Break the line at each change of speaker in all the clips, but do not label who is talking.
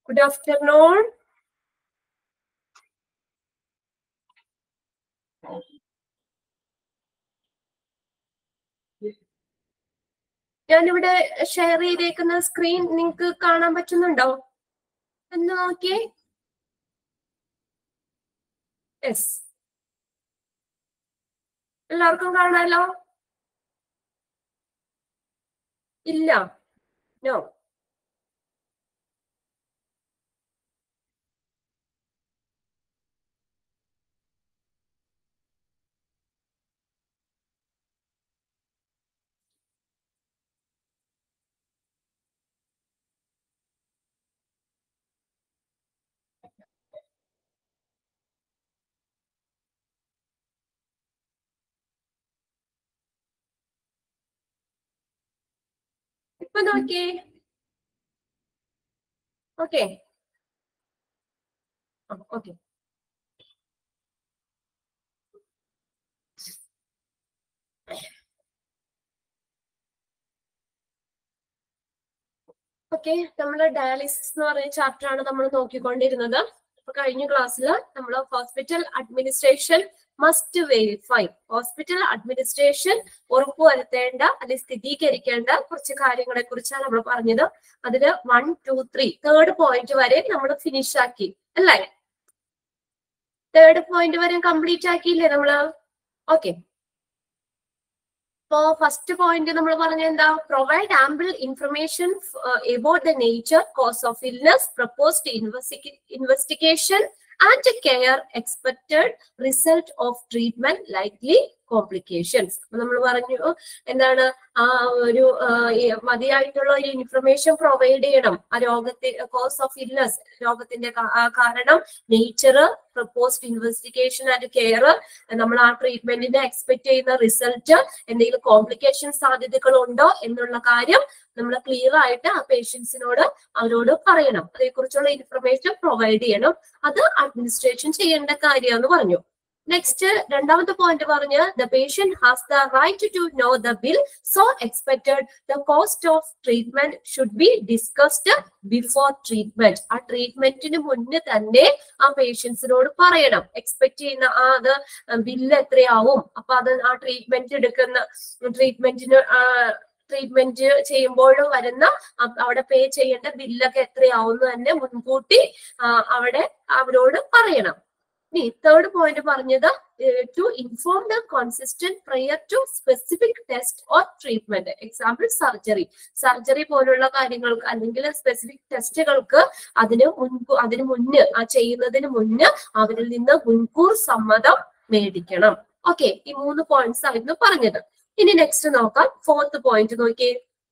Good afternoon. ഞാനിവിടെ share ചെയ്തേക്കുന്ന screen നിങ്ങൾക്ക് കാണാൻ പറ്റുന്നുണ്ടോ എന്ന് നോക്കിയേ യെസ് എല്ലാവർക്കും കാണാലോ ഇല്ല നോ ഇപ്പൊ നോക്കിയേ ഓക്കെ ഓക്കെ ഓക്കെ നമ്മുടെ ഡയാലിസിസ് എന്ന് പറയുന്ന ചാപ്റ്റർ ആണ് നമ്മൾ നോക്കിക്കൊണ്ടിരുന്നത് അപ്പൊ കഴിഞ്ഞ ക്ലാസ്സിൽ നമ്മൾ hospital administration must verify hospital administration ഉറപ്പുവരുത്തേണ്ട അല്ലെങ്കിൽ സ്ഥിരീകരിക്കേണ്ട കുറച്ച് കാര്യങ്ങളെ കുറിച്ചാണ് നമ്മൾ പറഞ്ഞത് അതില് one two three third point വരെ നമ്മൾ ഫിനിഷ് ആക്കി അല്ലേ തേർഡ് പോയിന്റ് വരെ കംപ്ലീറ്റ് ആക്കിയില്ലേ നമ്മള് ഓക്കെ ഇപ്പോ ഫസ്റ്റ് പോയിന്റ് നമ്മൾ പറഞ്ഞ എന്താ provide ample information about the nature cause of illness proposed investigation and care expected result of treatment likely complications നമ്മൾ പറഞ്ഞു എന്താണ് ആ ഒരു മതിയായിട്ടുള്ള ഒരു ഇൻഫർമേഷൻ പ്രൊവൈഡ് ചെയ്യണം ആ രോഗത്തെ കോസ് ഓഫ് ഇൽനെസ് രോഗത്തിന്റെ കാരണം nature proposed investigation and care നമ്മൾ ആ ട്രീറ്റ്മെന്റിന്റെ എക്സ്പെക്ട് ചെയ്യുന്ന റിസൾട്ട് എന്തെങ്കിലും കോംപ്ലിക്കേഷൻ സാധ്യതകൾ ഉണ്ടോ എന്നുള്ള കാര്യം നമ്മൾ ക്ലിയർ ആയിട്ട് ആ പേഷ്യൻസിനോട് അവരോട് പറയണം അതേക്കുറിച്ചുള്ള ഇൻഫർമേഷൻ പ്രൊവൈഡ് ചെയ്യണം അത് അഡ്മിനിസ്ട്രേഷൻ ചെയ്യേണ്ട കാര്യമെന്ന് പറഞ്ഞു നെക്സ്റ്റ് രണ്ടാമത്തെ പോയിന്റ് പറഞ്ഞ് the patient has the right to know the bill so expected the cost of treatment should be discussed before treatment ആ ട്രീറ്റ്മെന്റിന് മുന്നേ തന്നെ ആ പേഷ്യൻസിനോട് പറയണം എക്സ്പെക്ട് ചെയ്യുന്ന ആ അത് ബില്ല് എത്രയാവും അപ്പൊ അത് ആ ട്രീറ്റ്മെന്റ് എടുക്കുന്ന ട്രീറ്റ്മെന്റിന് ട്രീറ്റ്മെന്റ് ചെയ്യുമ്പോഴും വരുന്ന അവിടെ പേ ചെയ്യേണ്ട ബില്ലൊക്കെ എത്രയാവും തന്നെ മുൻകൂട്ടി അവിടെ അവരോട് പറയണം ഇനി തേർഡ് പോയിന്റ് പറഞ്ഞത് to inform the consistent prior to specific test or treatment example surgery surgery പോലുള്ള കാര്യങ്ങൾക്ക് അല്ലെങ്കിൽ സ്പെസിഫിക് ടെസ്റ്റുകൾക്ക് അതിന് മുൻകൂ അതിന് മുന്ന് ആ ചെയ്യുന്നതിന് മുന്ന് അവരിൽ നിന്ന് മുൻകൂർ സമ്മതം മേടിക്കണം ഓക്കെ ഈ മൂന്ന് പോയിന്റ്സ് ആയിരുന്നു പറഞ്ഞത് ഇനി നെക്സ്റ്റ് നോക്കാം ഫോർത്ത് പോയിന്റ് നോക്കിയേ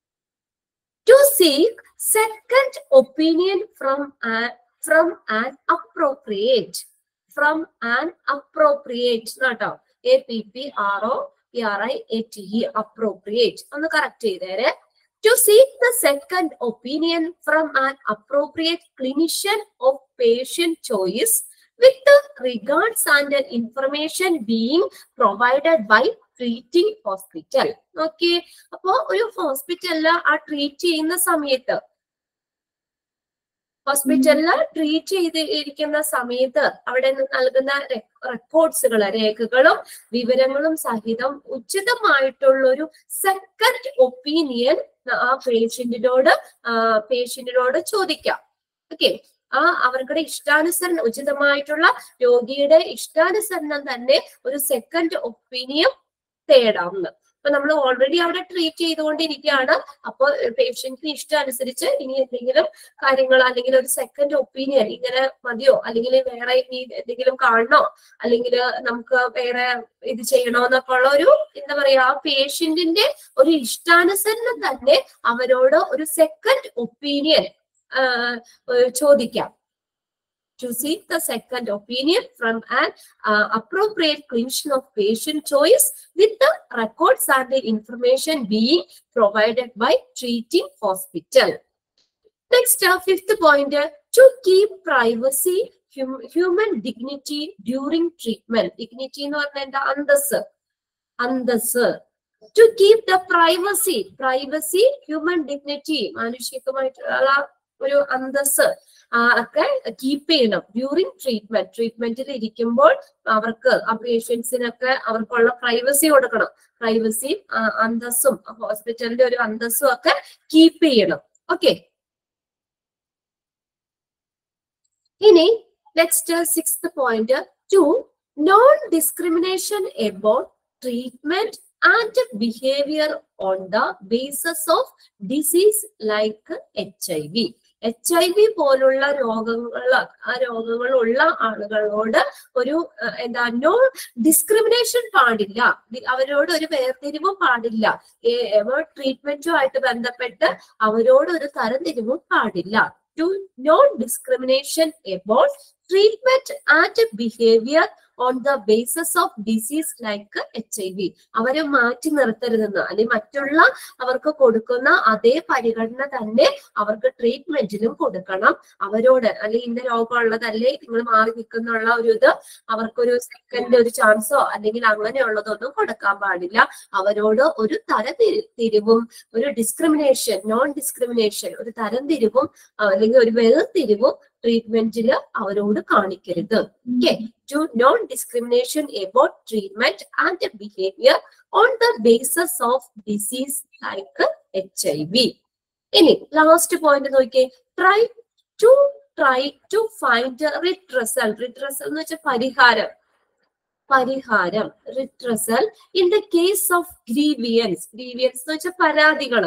to seek second opinion from from an appropriate from an appropriate കേട്ടോ A P P R O P R I A T E appropriate ഒന്ന് കറക്റ്റ് ചെയ്തേരെ to seek the second opinion from an appropriate clinician of patient choice with regards and information being provided by treating hospital okay അപ്പോ ഒരു ഹോസ്പിറ്റലില് ആ treat ചെയ്യുന്ന സമയത്ത് ഹോസ്പിറ്റലില് treat ചെയ്ത് ഇരിക്കുന്ന സമയത്ത് അവിടെ നൽകുന്ന റെക്കോർഡ്സുകൾ രേഖകളും വിവരങ്ങളും സഹിതം ഉചിതമായിട്ടുള്ള ഒരു സെക്കൻഡ് ഒപ്പീനിയൻ ആ പേഷ്യന്റിനോട് പേഷ്യന്റിനോട് ചോദിക്കാം ഓക്കെ ആ അവരുടെ ഇഷ്ടാനുസരണം ഉചിതമായിട്ടുള്ള രോഗിയുടെ ഇഷ്ടാനുസരണം തന്നെ ഒരു സെക്കൻഡ് ഒപ്പീനിയൻ തേടാവുന്ന അപ്പൊ നമ്മൾ ഓൾറെഡി അവിടെ ട്രീറ്റ് ചെയ്തുകൊണ്ടിരിക്കുകയാണ് അപ്പോൾ പേഷ്യന്റിന് ഇഷ്ടം അനുസരിച്ച് ഇനി എന്തെങ്കിലും കാര്യങ്ങൾ അല്ലെങ്കിൽ ഒരു സെക്കൻഡ് ഒപ്പീനിയൻ ഇങ്ങനെ മതിയോ അല്ലെങ്കിൽ വേറെ ഇനി എന്തെങ്കിലും കാണണോ അല്ലെങ്കിൽ നമുക്ക് വേറെ ഇത് ചെയ്യണോ എന്നൊക്കെ ഉള്ള ഒരു എന്താ പറയാ ആ പേഷ്യന്റിന്റെ ഒരു ഇഷ്ടാനുസരണം തന്നെ അവരോട് ഒരു സെക്കൻഡ് ഒപ്പീനിയൻ ചോദിക്കാം to seek the second opinion from an uh, appropriate clinician of patient choice with the records and the information being provided by treating hospital. Next, uh, fifth point, uh, to keep privacy, hum human dignity during treatment. Dignity എന്ന് പറഞ്ഞാൽ എന്താ അന്തസ് അന്തസ് to keep the privacy privacy human dignity മാനുഷികമായിട്ടുള്ള ഒരു അന്തസ് ആ, ഒക്കെ കീപ്പ് ചെയ്യണം ഡ്യൂറിങ് ട്രീറ്റ്മെന്റ് ട്രീറ്റ്മെന്റിൽ ഇരിക്കുമ്പോൾ അവർക്ക് ആ പേഷ്യൻസിനൊക്കെ അവർക്കുള്ള പ്രൈവസി കൊടുക്കണം പ്രൈവസിയും അന്തസ്സും ഹോസ്പിറ്റലിന്റെ ഒരു അന്തസ്സും ഒക്കെ കീപ്പ് ചെയ്യണം ഓക്കെ ഇനി next sixth point to non discrimination about treatment and behaviour on the basis of disease like H I V H I V പോലുള്ള രോഗങ്ങൾ ആ രോഗങ്ങളുള്ള ആളുകളോട് ഒരു അഹ്, എന്താ നോ ഡിസ്ക്രിമിനേഷൻ പാടില്ല ദി- അവരോട് ഒരു വേർതിരിവും പാടില്ല ട്രീറ്റ്മെന്റുമായിട്ട് ബന്ധപ്പെട്ട് അവരോട് ഒരു തരംതിരിവും പാടില്ല to non discrimination about treatment and behaviour on the basis of disease like H I V അവരെ മാറ്റി നിർത്തരുതെന്ന് അല്ലെങ്കിൽ മറ്റുള്ള അവർക്ക് കൊടുക്കുന്ന അതേ പരിഗണന തന്നെ അവർക്ക് ട്രീറ്റ്മെന്റിലും കൊടുക്കണം അവരോട് അല്ലെങ്കിൽ ഇന്ന രോഗമുള്ളതല്ലേ നിങ്ങൾ മാറി നിൽക്കുന്നുള്ള ഒരു ഇത് അവർക്കൊരു സെക്കൻഡ് ഒരു ചാൻസോ അല്ലെങ്കിൽ അങ്ങനെയുള്ളതൊന്നും കൊടുക്കാൻ പാടില്ല അവരോട് ഒരു തരതിരിവും ഒരു ഡിസ്ക്രിമിനേഷൻ നോൺ ഡിസ്ക്രിമിനേഷൻ ഒരു തരംതിരിവും ആ, അല്ലെങ്കിൽ ഒരു വേർതിരിവും ട്രീറ്റ്മെന്റിൽ അവരോട് കാണിക്കരുത് okay to non discrimination about treatment and behaviour on the basis of disease like H I V ഇനി ലാസ്റ്റ് പോയിന്റ് നോക്കിയേ try to try to find redressal redressal എന്ന് വെച്ചാൽ പരിഹാരം പരിഹാരം redressal in the case of grievance grievance എന്ന് വെച്ചാൽ പരാതികള്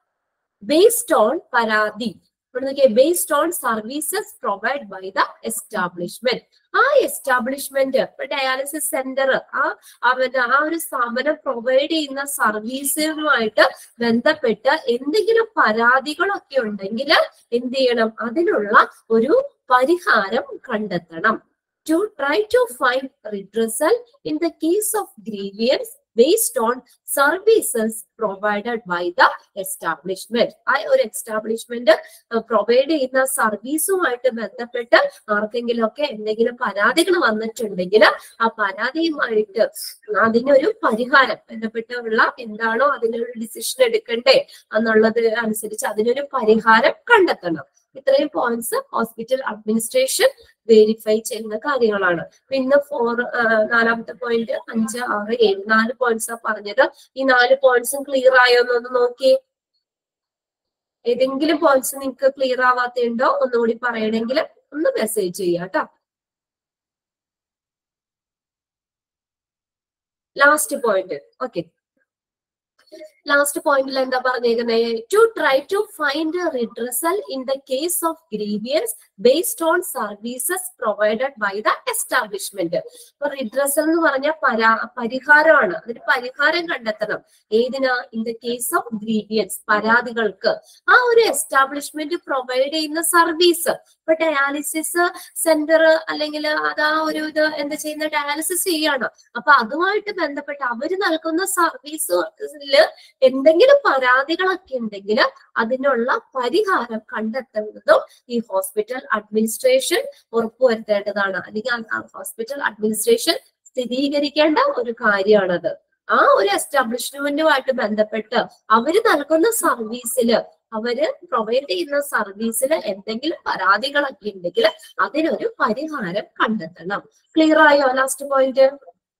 based on പരാതി ഇവിടെ നോക്കിയേ based on services provide by the establishment ആ എസ്റ്റാബ്ലിഷ്മെന്റ് ഇപ്പൊ ഡയാലിസിസ് സെന്റർ ആ അവന്റെ ആ ഒരു സ്ഥാപനം പ്രൊവൈഡ് ചെയ്യുന്ന സർവീസുമായിട്ട് ബന്ധപ്പെട്ട് എന്തെങ്കിലും പരാതികളൊക്കെ ഉണ്ടെങ്കിൽ എന്ത് ചെയ്യണം അതിനുള്ള ഒരു പരിഹാരം കണ്ടെത്തണം to try to find redressal in the case of grievance based on services provided by the establishment. ആ ഒരു എസ്റ്റാബ്ലിഷ്മെന്റ് പ്രൊവൈഡ് ചെയ്യുന്ന സർവീസുമായിട്ട് ബന്ധപ്പെട്ട് ആർക്കെങ്കിലും ഒക്കെ എന്തെങ്കിലും പരാതികൾ വന്നിട്ടുണ്ടെങ്കിൽ ആ പരാതിയുമായിട്ട് അതിനൊരു പരിഹാരം ബന്ധപ്പെട്ടുള്ള എന്താണോ അതിനൊരു ഡിസിഷൻ എടുക്കണ്ടേ എന്നുള്ളത് അനുസരിച്ച് അതിനൊരു പരിഹാരം കണ്ടെത്തണം ഇത്രയും പോയിന്റ്സ് ഹോസ്പിറ്റൽ അഡ്മിനിസ്ട്രേഷൻ വെരിഫൈ ചെയ്യുന്ന കാര്യങ്ങളാണ് പിന്നെ ഫോർ നാലാമത്തെ പോയിന്റ് അഞ്ച് ആറ് ഏഴ് നാല് പോയിന്റ്സ് ആ പറഞ്ഞത് ഈ നാല് പോയിന്റ്സും ക്ലിയർ ആയോ എന്നൊന്ന് നോക്കി ഏതെങ്കിലും പോയിന്റ്സ് നിങ്ങൾക്ക് ക്ലിയർ ആവാത്തുണ്ടോ ഒന്നുകൂടി പറയണമെങ്കിൽ ഒന്ന് മെസ്സേജ് ചെയ്യാം കേട്ടോ ലാസ്റ്റ് പോയിന്റ് ഓക്കെ ലാസ്റ്റ് പോയിന്റിൽ എന്താ പറഞ്ഞേക്കുന്നത് to try to find redressal in the case of grievance based on services provided by the establishment അപ്പൊ റിഡ്രസൽ എന്ന് പറഞ്ഞാൽ പരാ പരിഹാരമാണ് അതിന് പരിഹാരം കണ്ടെത്തണം ഏതിനാ in the case of grievance പരാതികൾക്ക് ആ ഒരു എസ്റ്റാബ്ലിഷ്മെന്റ് പ്രൊവൈഡ് ചെയ്യുന്ന സർവീസ് ഇപ്പൊ ഡയാലിസിസ് സെന്റർ അല്ലെങ്കിൽ അത് ആ ഒരു ഇത് എന്താ ചെയ്യുന്ന ഡയാലിസിസ് ചെയ്യാണ് അപ്പൊ അതുമായിട്ട് ബന്ധപ്പെട്ട് അവര് നൽകുന്ന സർവീസില് എന്തെങ്കിലും പരാതികളൊക്കെ ഉണ്ടെങ്കിൽ അതിനുള്ള പരിഹാരം കണ്ടെത്തേണ്ടതും ഈ ഹോസ്പിറ്റൽ അഡ്മിനിസ്ട്രേഷൻ ഉറപ്പുവരുത്തേണ്ടതാണ് അല്ലെങ്കിൽ ഹോസ്പിറ്റൽ അഡ്മിനിസ്ട്രേഷൻ സ്ഥിരീകരിക്കേണ്ട ഒരു കാര്യമാണത് ആ ഒരു എസ്റ്റാബ്ലിഷ്മെന്റുമായിട്ട് ബന്ധപ്പെട്ട് അവര് നൽകുന്ന സർവീസില് അവര് പ്രൊവൈഡ് ചെയ്യുന്ന സർവീസിൽ എന്തെങ്കിലും പരാതികളൊക്കെ ഉണ്ടെങ്കിൽ അതിനൊരു പരിഹാരം കണ്ടെത്തണം ക്ലിയർ ആയോ ലാസ്റ്റ് പോയിന്റ്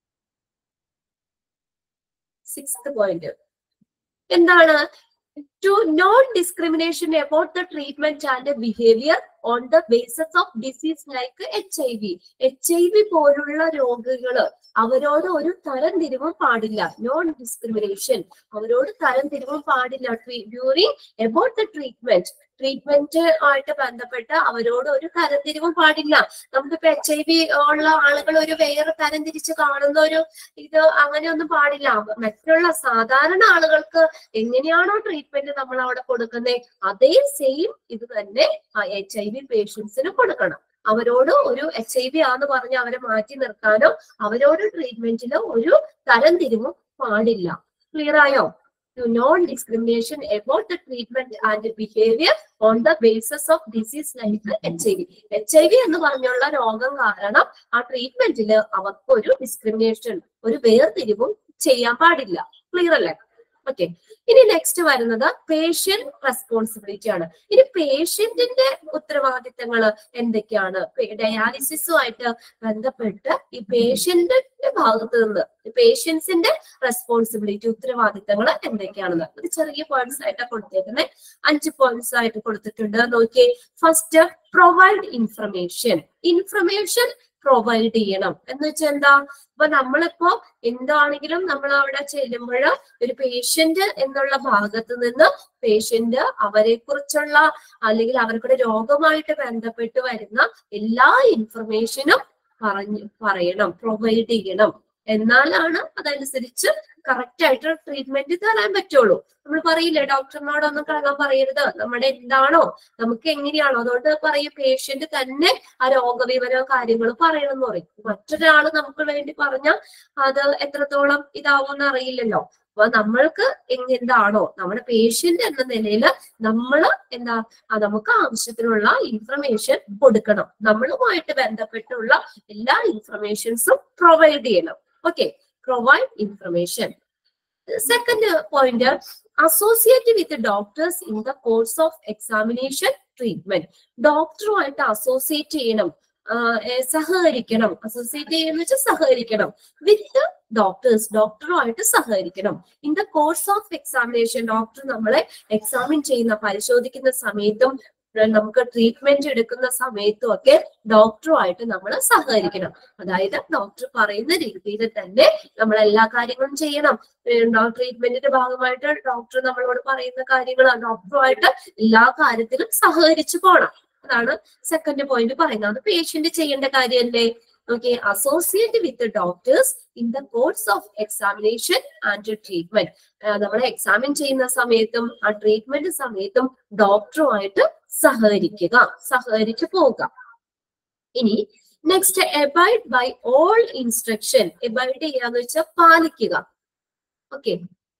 സിക്സ്ത് പോയിന്റ് എന്താണ് to non discrimination about the treatment and behaviour on the basis of disease like H I V H I V പോലുള്ള രോഗികള് അവരോട് ഒരു തരം തിരിവും പാടില്ല നോൺ ഡിസ്ക്രിമിനേഷൻ അവരോട് തരം തിരിവും പാടില്ല during about the treatment treatment ആയിട്ട് ബന്ധപ്പെട്ട് അവരോട് ഒരു തരംതിരിവും പാടില്ല നമുക്കിപ്പോ എച്ച് ഐ വി ഉള്ള ആളുകൾ ഒരു വേറെ തരം തിരിച്ച് കാണുന്ന ഒരു ഇത് അങ്ങനെയൊന്നും പാടില്ല മറ്റുള്ള സാധാരണ ആളുകൾക്ക് എങ്ങനെയാണോ ട്രീറ്റ്മെന്റ് നമ്മൾ അവിടെ കൊടുക്കുന്നത് അതേ സെയിം ഇത് തന്നെ എച്ച് ഐ വി പേഷ്യൻസിന് കൊടുക്കണം അവരോട് ഒരു എച്ച് ഐ വി ആന്ന് പറഞ്ഞ് അവരെ മാറ്റി നിർത്താനോ അവരോട് ട്രീറ്റ്മെന്റിലോ ഒരു തരംതിരിവും പാടില്ല ക്ലിയർ ആയോ to non-discrimination about the treatment and behavior on the basis of disease like H I V H I V എന്ന് പറഞ്ഞുള്ള രോഗം കാരണം ആ ട്രീറ്റ്മെന്റിൽ അവർക്ക് ഒരു ഡിസ്ക്രിമിനേഷൻ ഒരു വേർതിരിവും ചെയ്യാൻ പാടില്ല ക്ലിയർ അല്ലേ ഓക്കെ ഇനി നെക്സ്റ്റ് വരുന്നത് പേഷ്യന്റ് റെസ്പോൺസിബിലിറ്റി ആണ് ഇനി പേഷ്യന്റിന്റെ ഉത്തരവാദിത്തങ്ങൾ എന്തൊക്കെയാണ് ഡയാലിസിസുമായിട്ട് ബന്ധപ്പെട്ട് ഈ പേഷ്യന്റിന്റെ ഭാഗത്ത് നിന്ന് പേഷ്യൻസിന്റെ റെസ്പോൺസിബിലിറ്റി ഉത്തരവാദിത്തങ്ങൾ എന്തൊക്കെയാണെന്ന് ഇത് ചെറിയ പോയിന്റ്സ് ആയിട്ട് കൊടുത്തേക്കുന്നത് അഞ്ച് പോയിന്റ്സ് ആയിട്ട് കൊടുത്തിട്ടുണ്ട് നോക്കിയേ first provide information information provide ചെയ്യണം എന്ന് വെച്ചാൽ എന്താ ഇപ്പൊ നമ്മളിപ്പോ എന്താണെങ്കിലും നമ്മൾ അവിടെ ചെല്ലുമ്പോൾ ഒരു പേഷ്യന്റ് എന്നുള്ള ഭാഗത്ത് നിന്ന് പേഷ്യന്റ് അവരെ കുറിച്ചുള്ള അല്ലെങ്കിൽ അവർക്കുടെ രോഗമായിട്ട് ബന്ധപ്പെട്ട് വരുന്ന എല്ലാ ഇൻഫർമേഷനും പറഞ്ഞു പറയണം പ്രൊവൈഡ് ചെയ്യണം എന്നാലാണ് അതനുസരിച്ച് കറക്റ്റ് ആയിട്ട് ട്രീറ്റ്മെന്റ് തരാൻ പറ്റുള്ളൂ നമ്മൾ പറയില്ലേ ഡോക്ടറിനോടൊന്നും കള്ളൻ പറയരുത് നമ്മുടെ എന്താണോ നമുക്ക് എങ്ങനെയാണോ അതുകൊണ്ട് പറയും പേഷ്യന്റ് തന്നെ ആ രോഗവിവരോ കാര്യങ്ങൾ പറയണം എന്ന് പറയും മറ്റൊരാള് നമുക്ക് വേണ്ടി പറഞ്ഞാൽ അത് എത്രത്തോളം ഇതാവുമെന്ന് അറിയില്ലല്ലോ അപ്പൊ നമ്മൾക്ക് എങ് എന്താണോ നമ്മുടെ പേഷ്യന്റ് എന്ന നിലയിൽ നമ്മൾ എന്താ ആ നമുക്ക് ആവശ്യത്തിനുള്ള ഇൻഫർമേഷൻ കൊടുക്കണം നമ്മളുമായിട്ട് ബന്ധപ്പെട്ടുള്ള എല്ലാ ഇൻഫർമേഷൻസും പ്രൊവൈഡ് ചെയ്യണം okay provide information second point associate with doctors in the course of examination treatment ഡോക്ടറുമായിട്ട് അസോസിയേറ്റ് ചെയ്യണം ആഹ് ഏർ സഹകരിക്കണം അസോസിയേറ്റ് ചെയ്യുന്ന വെച്ചാൽ സഹകരിക്കണം വിത്ത് ഡോക്ടേഴ്സ് ഡോക്ടറുമായിട്ട് സഹകരിക്കണം in the course of examination doctor നമ്മളെ എക്സാമിൻ ചെയ്യുന്ന പരിശോധിക്കുന്ന സമയത്തും ഏർ നമുക്ക് ട്രീറ്റ്മെന്റ് എടുക്കുന്ന സമയത്തും ഒക്കെ ഡോക്ടറുമായിട്ട് നമ്മൾ സഹകരിക്കണം അതായത് ഡോക്ടർ പറയുന്ന രീതിയിൽ തന്നെ നമ്മൾ എല്ലാ കാര്യങ്ങളും ചെയ്യണം ട്രീറ്റ്മെന്റിന്റെ ഭാഗമായിട്ട് ഡോക്ടർ നമ്മളോട് പറയുന്ന കാര്യങ്ങൾ ഡോക്ടറുമായിട്ട് എല്ലാ കാര്യത്തിലും സഹകരിച്ചു പോകണം അതാണ് സെക്കൻഡ് പോയിന്റ് പറയുന്നത് അത് പേഷ്യന്റ് ചെയ്യേണ്ട കാര്യമല്ലേ okay associate with doctors in the course of examination and treatment നമ്മളെ എക്സാമിൻ ചെയ്യുന്ന സമയത്തും ആ ട്രീറ്റ്മെന്റ് സമയത്തും ഡോക്ടറുമായിട്ട് സഹകരിക്കുക സഹകരിച്ചു പോവുക ഇനി next abide by all instruction abide ചെയ്യാന്ന് വെച്ചാൽ പാലിക്കുക okay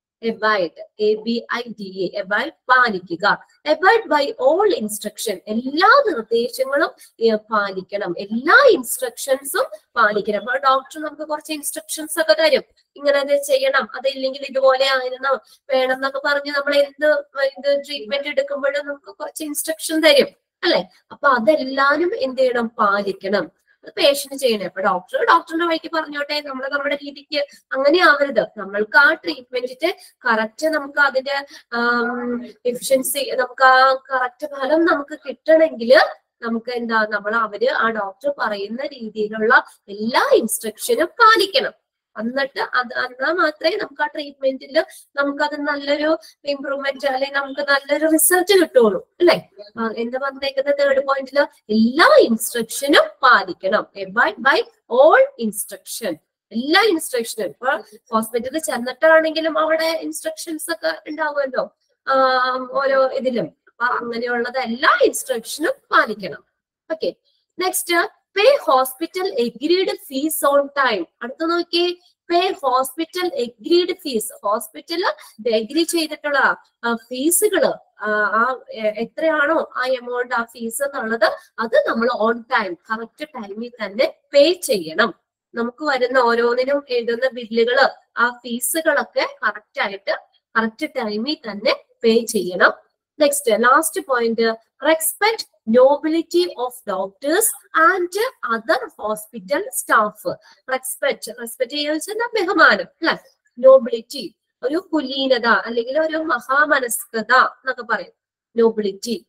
abide A B I D E abide പാലിക്കുക എബൈഡ് ബൈ ഓൾ ഇൻസ്ട്രക്ഷൻ എല്ലാ നിർദ്ദേശങ്ങളും ഏർ പാലിക്കണം എല്ലാ ഇൻസ്ട്രക്ഷൻസും പാലിക്കണം അപ്പൊ ഡോക്ടർ നമുക്ക് കുറച്ച് ഇൻസ്ട്രക്ഷൻസ് ഒക്കെ തരും ഇങ്ങനെ ഇത് ചെയ്യണം അതില്ലെങ്കിൽ ഇതുപോലെ ആയിരുന്നു വേണം എന്നൊക്കെ പറഞ്ഞ് നമ്മൾ എന്ത് ഇത് ട്രീറ്റ്മെന്റ് എടുക്കുമ്പോഴും നമുക്ക് കുറച്ച് ഇൻസ്ട്രക്ഷൻ തരും അല്ലെ അപ്പൊ അതെല്ലാരും എന്ത് ചെയ്യണം പാലിക്കണം പേഷ്യന്റ് ചെയ്യണേ അപ്പൊ ഡോക്ടർ ഡോക്ടറിന്റെ വഴിക്ക് പറഞ്ഞോട്ടെ നമ്മൾ നമ്മുടെ രീതിക്ക് അങ്ങനെ ആവരുത് നമ്മൾക്ക് ആ ട്രീറ്റ്മെന്റിന്റെ കറക്റ്റ് നമുക്ക് അതിന്റെ എഫിഷ്യൻസി നമുക്ക് ആ കറക്റ്റ് ഫലം നമുക്ക് കിട്ടണമെങ്കിൽ നമുക്ക് എന്താ നമ്മൾ അവര് ആ ഡോക്ടർ പറയുന്ന രീതിയിലുള്ള എല്ലാ ഇൻസ്ട്രക്ഷനും പാലിക്കണം എന്നിട്ട് അത് എന്നാൽ മാത്രമേ നമുക്ക് ആ ട്രീറ്റ്മെന്റിൽ നമുക്കത് നല്ലൊരു ഇമ്പ്രൂവ്മെന്റ് അല്ലെങ്കിൽ നമുക്ക് നല്ലൊരു റിസൾട്ട് കിട്ടുള്ളൂ അല്ലെ എന്താ പറഞ്ഞേക്കുന്ന തേർഡ് പോയിന്റിൽ എല്ലാ ഇൻസ്ട്രക്ഷനും പാലിക്കണം എബൈഡ് ബൈ ഓൾ ഇൻസ്ട്രക്ഷൻ എല്ലാ ഇൻസ്ട്രക്ഷനും ഇപ്പൊ ഹോസ്പിറ്റലിൽ ചെന്നിട്ടാണെങ്കിലും അവിടെ ഇൻസ്ട്രക്ഷൻസ് ഒക്കെ ഉണ്ടാവുമല്ലോ ആഹ് ഓരോ ഇതിലും അപ്പൊ അങ്ങനെയുള്ളത് എല്ലാ ഇൻസ്ട്രക്ഷനും പാലിക്കണം okay next pay hospital agreed fees on time അടുത്ത നോക്കിയേ pay hospital agreed fees hospital agree ചെയ്തിട്ടുള്ള ഫീസുകള് ആ എ- എത്രയാണോ ആ എമൗണ്ട് ആ ഫീസ് എന്നുള്ളത് അത് നമ്മൾ ഓൺ ടൈം കറക്റ്റ് ടൈമിൽ തന്നെ പേ ചെയ്യണം നമുക്ക് വരുന്ന ഓരോന്നിനും എഴുതുന്ന ബില്ലുകള് ആ ഫീസുകളൊക്കെ കറക്റ്റ് ആയിട്ട് കറക്റ്റ് ടൈമിൽ തന്നെ പേ ചെയ്യണം next last point respect nobility of doctors and other hospital staff respect respect ചെയ്യുന്ന ബഹുമാനം അല്ലെ നോബിലിറ്റി ഒരു കുലീനത അല്ലെങ്കിൽ ഒരു മഹാമനസ്കൃത എന്നൊക്കെ പറയും നോബിലിറ്റി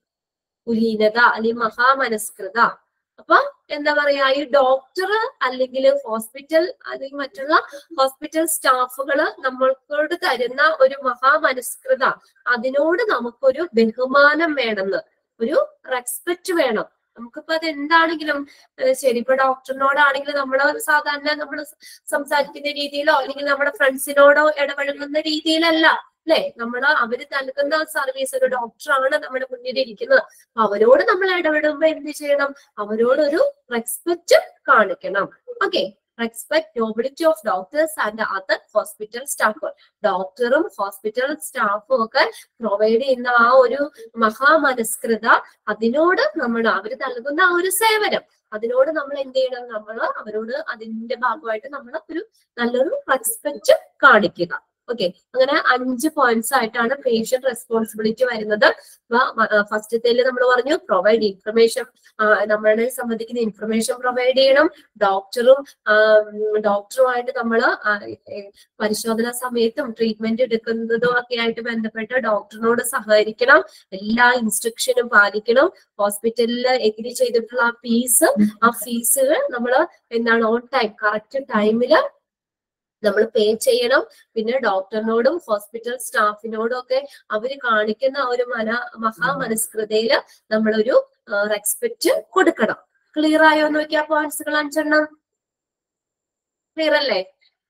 കുലീനത അല്ലെങ്കിൽ മഹാമനസ്കൃത അപ്പൊ എന്താ പറയാ ഈ ഡോക്ടർ അല്ലെങ്കിൽ ഹോസ്പിറ്റൽ അല്ലെങ്കിൽ മറ്റുള്ള ഹോസ്പിറ്റൽ സ്റ്റാഫുകള് നമ്മൾക്കോട് തരുന്ന ഒരു മഹാമനസ്കൃത അതിനോട് നമുക്കൊരു ബഹുമാനം വേണമെന്ന് ഒരു റെസ്പെക്ട് വേണം നമുക്കിപ്പോ അത് എന്താണെങ്കിലും ഏഹ് ശരി ഇപ്പൊ ഡോക്ടറിനോടാണെങ്കിലും നമ്മൾ സാധാരണ നമ്മൾ സംസാരിക്കുന്ന രീതിയിലോ അല്ലെങ്കിൽ നമ്മുടെ ഫ്രണ്ട്സിനോടോ ഇടപഴകുന്ന രീതിയിലല്ല അല്ലെ നമ്മൾ അവര് നൽകുന്ന സർവീസ് ഒരു ഡോക്ടറാണ് നമ്മുടെ മുന്നിൽ ഇരിക്കുന്നത് അപ്പൊ അവരോട് നമ്മൾ ഇടപെടുമ്പോ എന്ത് ചെയ്യണം അവരോടൊരു റെസ്പെക്ട് കാണിക്കണം okay respect nobility of doctors and other hospital staff ഡോക്ടറും ഹോസ്പിറ്റൽ സ്റ്റാഫും ഒക്കെ പ്രൊവൈഡ് ചെയ്യുന്ന ആ ഒരു മഹാമനസ്കൃത അതിനോട് നമ്മൾ അവർ നൽകുന്ന ആ ഒരു സേവനം അതിനോട് നമ്മൾ എന്ത് ചെയ്യണം നമ്മൾ അവരോട് അതിന്റെ ഭാഗമായിട്ട് നമ്മൾ ഒരു നല്ലൊരു റെസ്പെക്ട് കാണിക്കുക ഓക്കെ അങ്ങനെ അഞ്ച് പോയിന്റ്സ് ആയിട്ടാണ് പേഷ്യന്റ് റെസ്പോൺസിബിലിറ്റി വരുന്നത് ഫസ്റ്റത്തേല് നമ്മൾ പറഞ്ഞു പ്രൊവൈഡ് ഇൻഫർമേഷൻ നമ്മളെ സംബന്ധിക്കുന്ന ഇൻഫർമേഷൻ പ്രൊവൈഡ് ചെയ്യണം ഡോക്ടറും ഡോക്ടറുമായിട്ട് നമ്മൾ പരിശോധന സമയത്തും ട്രീറ്റ്മെന്റ് എടുക്കുന്നതും ഒക്കെ ആയിട്ട് ബന്ധപ്പെട്ട് ഡോക്ടറിനോട് സഹകരിക്കണം എല്ലാ ഇൻസ്ട്രക്ഷനും പാലിക്കണം ഹോസ്പിറ്റലിൽ എഗ്രി ചെയ്തിട്ടുള്ള ആ ഫീസ് ആ ഫീസുകൾ നമ്മൾ എന്താണ് ഓൺ ടൈം കറക്റ്റ് ടൈമില് നമ്മൾ പേ ചെയ്യണം പിന്നെ ഡോക്ടറിനോടും ഹോസ്പിറ്റൽ സ്റ്റാഫിനോടും ഒക്കെ അവര് കാണിക്കുന്ന ആ ഒരു മന മഹാമനസ്കൃതയില് നമ്മളൊരു റെസ്പെക്ട് കൊടുക്കണം ക്ലിയർ ആയോ എന്ന് നോക്കിയാ പോയിന്റ്സുകൾ അഞ്ചെണ്ണം ക്ലിയർ അല്ലേ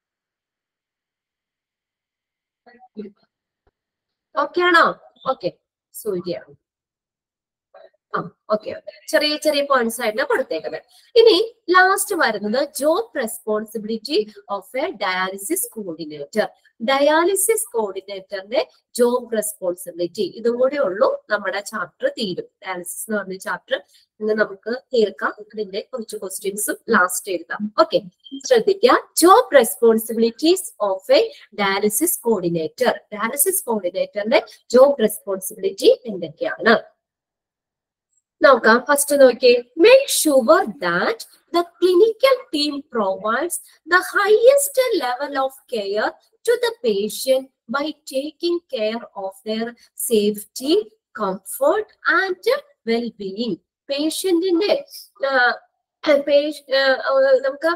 ഓക്കെ ആണോ ഓക്കെ സൂര്യ ആ ഓക്കെ ചെറിയ ചെറിയ പോയിന്റ്സ് ആയിട്ട് കൊടുത്തേക്കുന്നത് ഇനി ലാസ്റ്റ് വരുന്നത് job responsibility of a dialysis coordinator dialysis കോർഡിനേറ്ററിന്റെ ജോബ് റെസ്പോൺസിബിലിറ്റി ഇതും കൂടി ഉള്ളൂ നമ്മുടെ ചാപ്റ്റർ തീരും ഡയാലിസിസ് എന്ന് പറഞ്ഞ ചാപ്റ്റർ ഇന്ന് നമുക്ക് തീർക്കാം അതിന്റെ കുറച്ച് ക്വസ്റ്റ്യൻസും ലാസ്റ്റ് എഴുതാം ഓക്കെ ശ്രദ്ധിക്കുക job responsibilities of a dialysis coordinator dialysis കോർഡിനേറ്ററിന്റെ ജോബ് റെസ്പോൺസിബിലിറ്റി എന്തൊക്കെയാണ് നോക്കാം ഫസ്റ്റ് നോക്കിയേ make sure that the clinical team provides the highest level of care to the patient by taking care of their safety comfort and wellbeing പേഷ്യന്റിന്റെ നമുക്ക്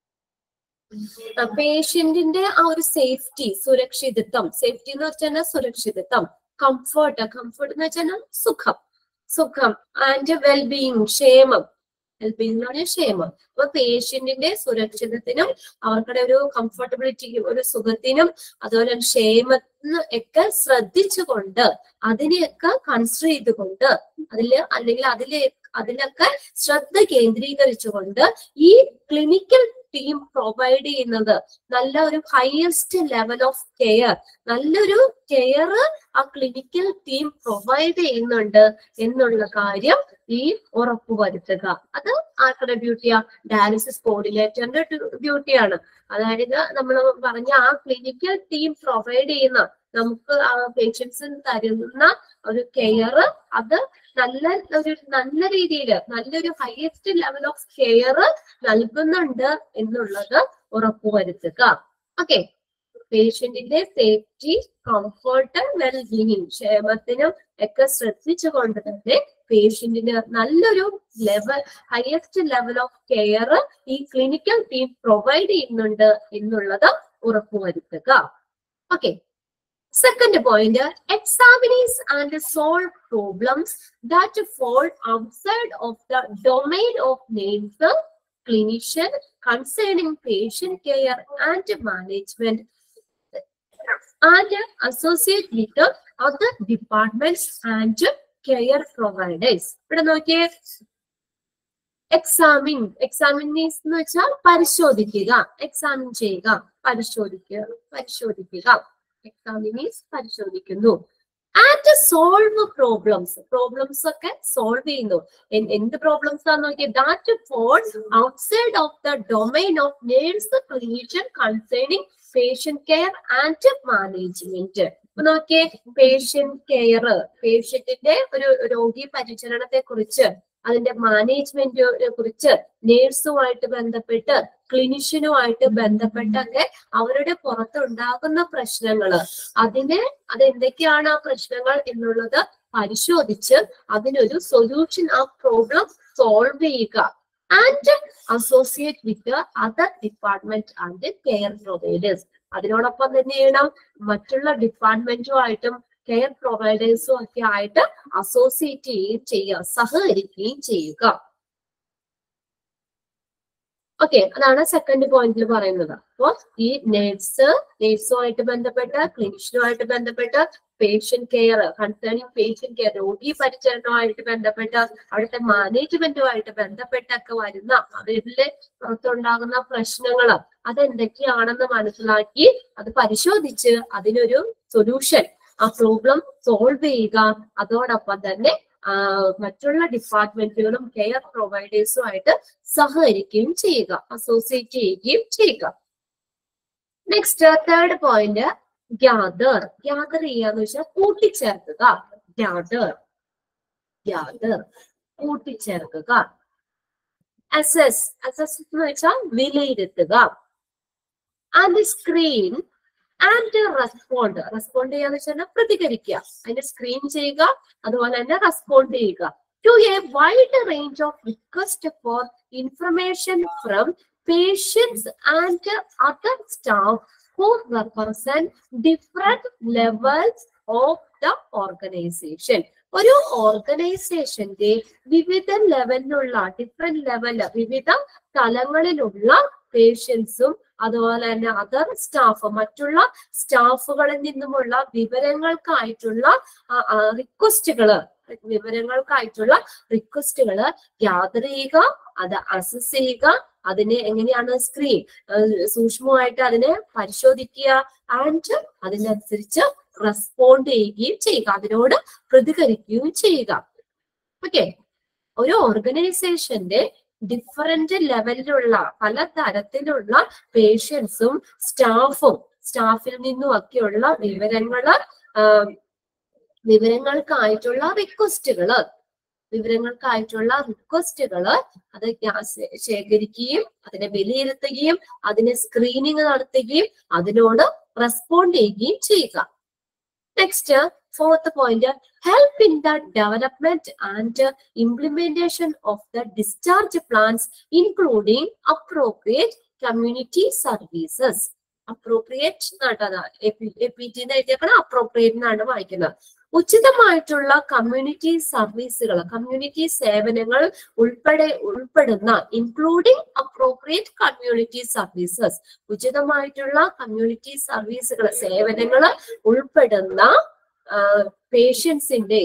പേഷ്യന്റിന്റെ ആ ഒരു safety സുരക്ഷിതത്വം സേഫ്റ്റി എന്ന് വെച്ചാൽ സുരക്ഷിതത്വം കംഫർട്ട് കംഫർട്ട് എന്ന് വെച്ചാൽ സുഖം സുഖം ആൻഡ് വെൽബീയിങ് ക്ഷേമം വെൽബീയിങ് എന്ന് പറഞ്ഞാൽ ക്ഷേമം അപ്പൊ പേഷ്യന്റിന്റെ സുരക്ഷിതത്തിനും അവർക്കുടെ ഒരു കംഫർട്ടബിലിറ്റിക്കും ഒരു സുഖത്തിനും അതുപോലെ ക്ഷേമത്തിന് ഒക്കെ ശ്രദ്ധിച്ചുകൊണ്ട് അതിനെയൊക്കെ കൺസിഡർ ചെയ്തുകൊണ്ട് അതില് അല്ലെങ്കിൽ അതിലെ അതിലൊക്കെ ശ്രദ്ധ കേന്ദ്രീകരിച്ചുകൊണ്ട് ഈ ക്ലിനിക്കൽ ടീം പ്രൊവൈഡ് ചെയ്യുന്നത് നല്ല ഒരു ഹയസ്റ്റ് ലെവൽ ഓഫ് കെയർ നല്ലൊരു കെയർ ആ ക്ലിനിക്കൽ ടീം പ്രൊവൈഡ് ചെയ്യുന്നുണ്ട് എന്നുള്ള കാര്യം ഈ ഉറപ്പുവരുത്തുക അത് ആർക്കുടെ ഡ്യൂട്ടിയാ ഡയാലിസിസ് കോർഡിനേറ്ററിന്റെ ഡ്യൂട്ടിയാണ് അതായത് നമ്മൾ പറഞ്ഞ ആ ക്ലിനിക്കൽ ടീം പ്രൊവൈഡ് ചെയ്യുന്ന നമുക്ക് ആ പേഷ്യൻസിന് തരുന്ന ഒരു കെയർ അത് നല്ല ഒരു നല്ല രീതിയിൽ നല്ലൊരു ഹയസ്റ്റ് ലെവൽ ഓഫ് കെയർ നൽകുന്നുണ്ട് എന്നുള്ളത് ഉറപ്പുവരുത്തുക ഓക്കെ പേഷ്യന്റിന്റെ സേഫ്റ്റി കംഫർട്ട് വെൽബീയിങ് ക്ഷേമത്തിനും ഒക്കെ ശ്രദ്ധിച്ചുകൊണ്ട് തന്നെ പേഷ്യന്റിന് നല്ലൊരു level highest level of care ഈ ക്ലിനിക്കൽ ടീം പ്രൊവൈഡ് ചെയ്യുന്നുണ്ട് എന്നുള്ളത് ഉറപ്പുവരുത്തുക okay Second point, examinees and solve problems that fall outside of the domain of nurse, clinician concerning patient care and management and associate with the other departments and care providers. ഇവിടെ നോക്കിയേ examine examinees എന്ന് വെച്ചാൽ പരിശോധിക്കുക examine ചെയ്യുക പരിശോധിക്കുക പരിശോധിക്കുക examinees പരിശോധിക്കുന്നു and solve problems problems ഒക്കെ സോൾവ് ചെയ്യുന്നു എന്ത് പ്രോബ്ലംസ് ആണെന്ന് നോക്കിയാൽ that fall outside of the domain of nurse clinician concerning patient care and management നോക്കിയേ പേഷ്യന്റ് കെയർ പേഷ്യന്റിന്റെ ഒരു രോഗി പരിചരണത്തെ കുറിച്ച് അതിന്റെ മാനേജ്മെന്റിനെ കുറിച്ച് നേഴ്സുമായിട്ട് ബന്ധപ്പെട്ട് ക്ലിനിഷ്യനുമായിട്ട് ബന്ധപ്പെട്ടൊക്കെ അവരുടെ പുറത്തുണ്ടാകുന്ന പ്രശ്നങ്ങള് അതിനെ അതെന്തൊക്കെയാണ് ആ പ്രശ്നങ്ങൾ എന്നുള്ളത് പരിശോധിച്ച് അതിനൊരു സൊല്യൂഷൻ ആ പ്രോബ്ലം സോൾവ് ചെയ്യുക and associate with other department and care providers അതിനോടൊപ്പം തന്നെ ചെയ്യണം മറ്റുള്ള ഡിപ്പാർട്ട്മെന്റുമായിട്ടും കെയർ പ്രൊവൈഡേഴ്സും ഒക്കെ ആയിട്ട് അസോസിയേറ്റ് ചെയ്യുകയും ചെയ്യുക സഹകരിക്കുകയും ചെയ്യുക ഓക്കെ അതാണ് സെക്കൻഡ് പോയിന്റിൽ പറയുന്നത് അപ്പോ ഈ നേഴ്സ് നേഴ്സുമായിട്ട് ബന്ധപ്പെട്ട് ക്ലിനിഷ്യനുമായിട്ട് ബന്ധപ്പെട്ട് patient care concerning patient care രോഗി പരിചരണവുമായിട്ട് ബന്ധപ്പെട്ട് അവിടുത്തെ മാനേജ്മെന്റുമായിട്ട് ബന്ധപ്പെട്ടൊക്കെ വരുന്ന അവരിലെ പുറത്തുണ്ടാകുന്ന പ്രശ്നങ്ങൾ അതെന്തൊക്കെയാണെന്ന് മനസ്സിലാക്കി അത് പരിശോധിച്ച് അതിനൊരു സൊല്യൂഷൻ ആ പ്രോബ്ലം സോൾവ് ചെയ്യുക അതോടൊപ്പം തന്നെ മറ്റുള്ള ഡിപ്പാർട്ട്മെന്റുകളും കെയർ പ്രൊവൈഡേഴ്സും ആയിട്ട് സഹകരിക്കുകയും ചെയ്യുക അസോസിയേറ്റ് ചെയ്യുകയും ചെയ്യുക next third point gather gather ചെയ്യാന്ന് വെച്ചാൽ കൂട്ടിച്ചേർക്കുക ഗ്യാദർ ഗ്യാദർ കൂട്ടിച്ചേർക്കുക അസസ് അസസ് എന്ന് വെച്ചാൽ വിലയിരുത്തുക and screen and respond respond ചെയ്യാന്ന് വെച്ചാൽ പ്രതികരിക്കുക അതിന്റെ സ്ക്രീൻ ചെയ്യുക അതുപോലെ തന്നെ റെസ്പോണ്ട് ചെയ്യുക to a wide range of request for information from patients and other staff who represent different levels of the organization. ഒരു ഓർഗനൈസേഷന്റെ വിവിധ ലെവലിലുള്ള ഡിഫറെന്റ് ലെവല് വിവിധ തലങ്ങളിലുള്ള പേഷ്യൻസും അതുപോലെ തന്നെ അതർ സ്റ്റാഫ് മറ്റുള്ള സ്റ്റാഫുകളിൽ നിന്നുമുള്ള വിവരങ്ങൾക്കായിട്ടുള്ള റിക്വസ്റ്റുകള് വിവരങ്ങൾക്കായിട്ടുള്ള റിക്വസ്റ്റുകള് ഗ്യാദർ ചെയ്യുക അത് അസസ് ചെയ്യുക അതിനെ എങ്ങനെയാണ് സ്ക്രീൻ സൂക്ഷ്മമായിട്ട് അതിനെ പരിശോധിക്കുക ആൻഡ് അതിനനുസരിച്ച് റെസ്പോണ്ട് ചെയ്യുകയും ചെയ്യുക അതിനോട് പ്രതികരിക്കുകയും ചെയ്യുക ഓക്കെ ഒരു ഓർഗനൈസേഷന്റെ ഡിഫറെന്റ് ലെവലിലുള്ള പല തരത്തിലുള്ള പേഷ്യൻസും സ്റ്റാഫും സ്റ്റാഫിൽ നിന്നും ഒക്കെയുള്ള വിവരങ്ങള് വിവരങ്ങൾക്കായിട്ടുള്ള റിക്വസ്റ്റുകള് വിവരങ്ങൾക്കായിട്ടുള്ള റിക്വസ്റ്റുകള് അത് ശേഖരിക്കുകയും അതിനെ വിലയിരുത്തുകയും അതിനെ സ്ക്രീനിങ് നടത്തുകയും അതിനോട് റെസ്പോണ്ട് ചെയ്യുകയും ചെയ്യുക next fourth point help in the development and implementation of the discharge plans including appropriate community services appropriate എന്നാണ് എ പി ടി എഴുതിയേക്കണം അപ്രോപ്രിയേറ്റ് എന്നാണ് വായിക്കുന്നത് ഉചിതമായിട്ടുള്ള കമ്മ്യൂണിറ്റി സർവീസുകൾ കമ്മ്യൂണിറ്റി സേവനങ്ങൾ ഉൾപ്പെടെ ഉൾപ്പെടുന്ന ഇൻക്ലൂഡിംഗ് അപ്രോപ്രിയേറ്റ് കമ്മ്യൂണിറ്റി സർവീസസ് ഉചിതമായിട്ടുള്ള കമ്മ്യൂണിറ്റി സർവീസുകൾ സേവനങ്ങൾ ഉൾപ്പെടുന്ന പേഷ്യൻസിന്റെ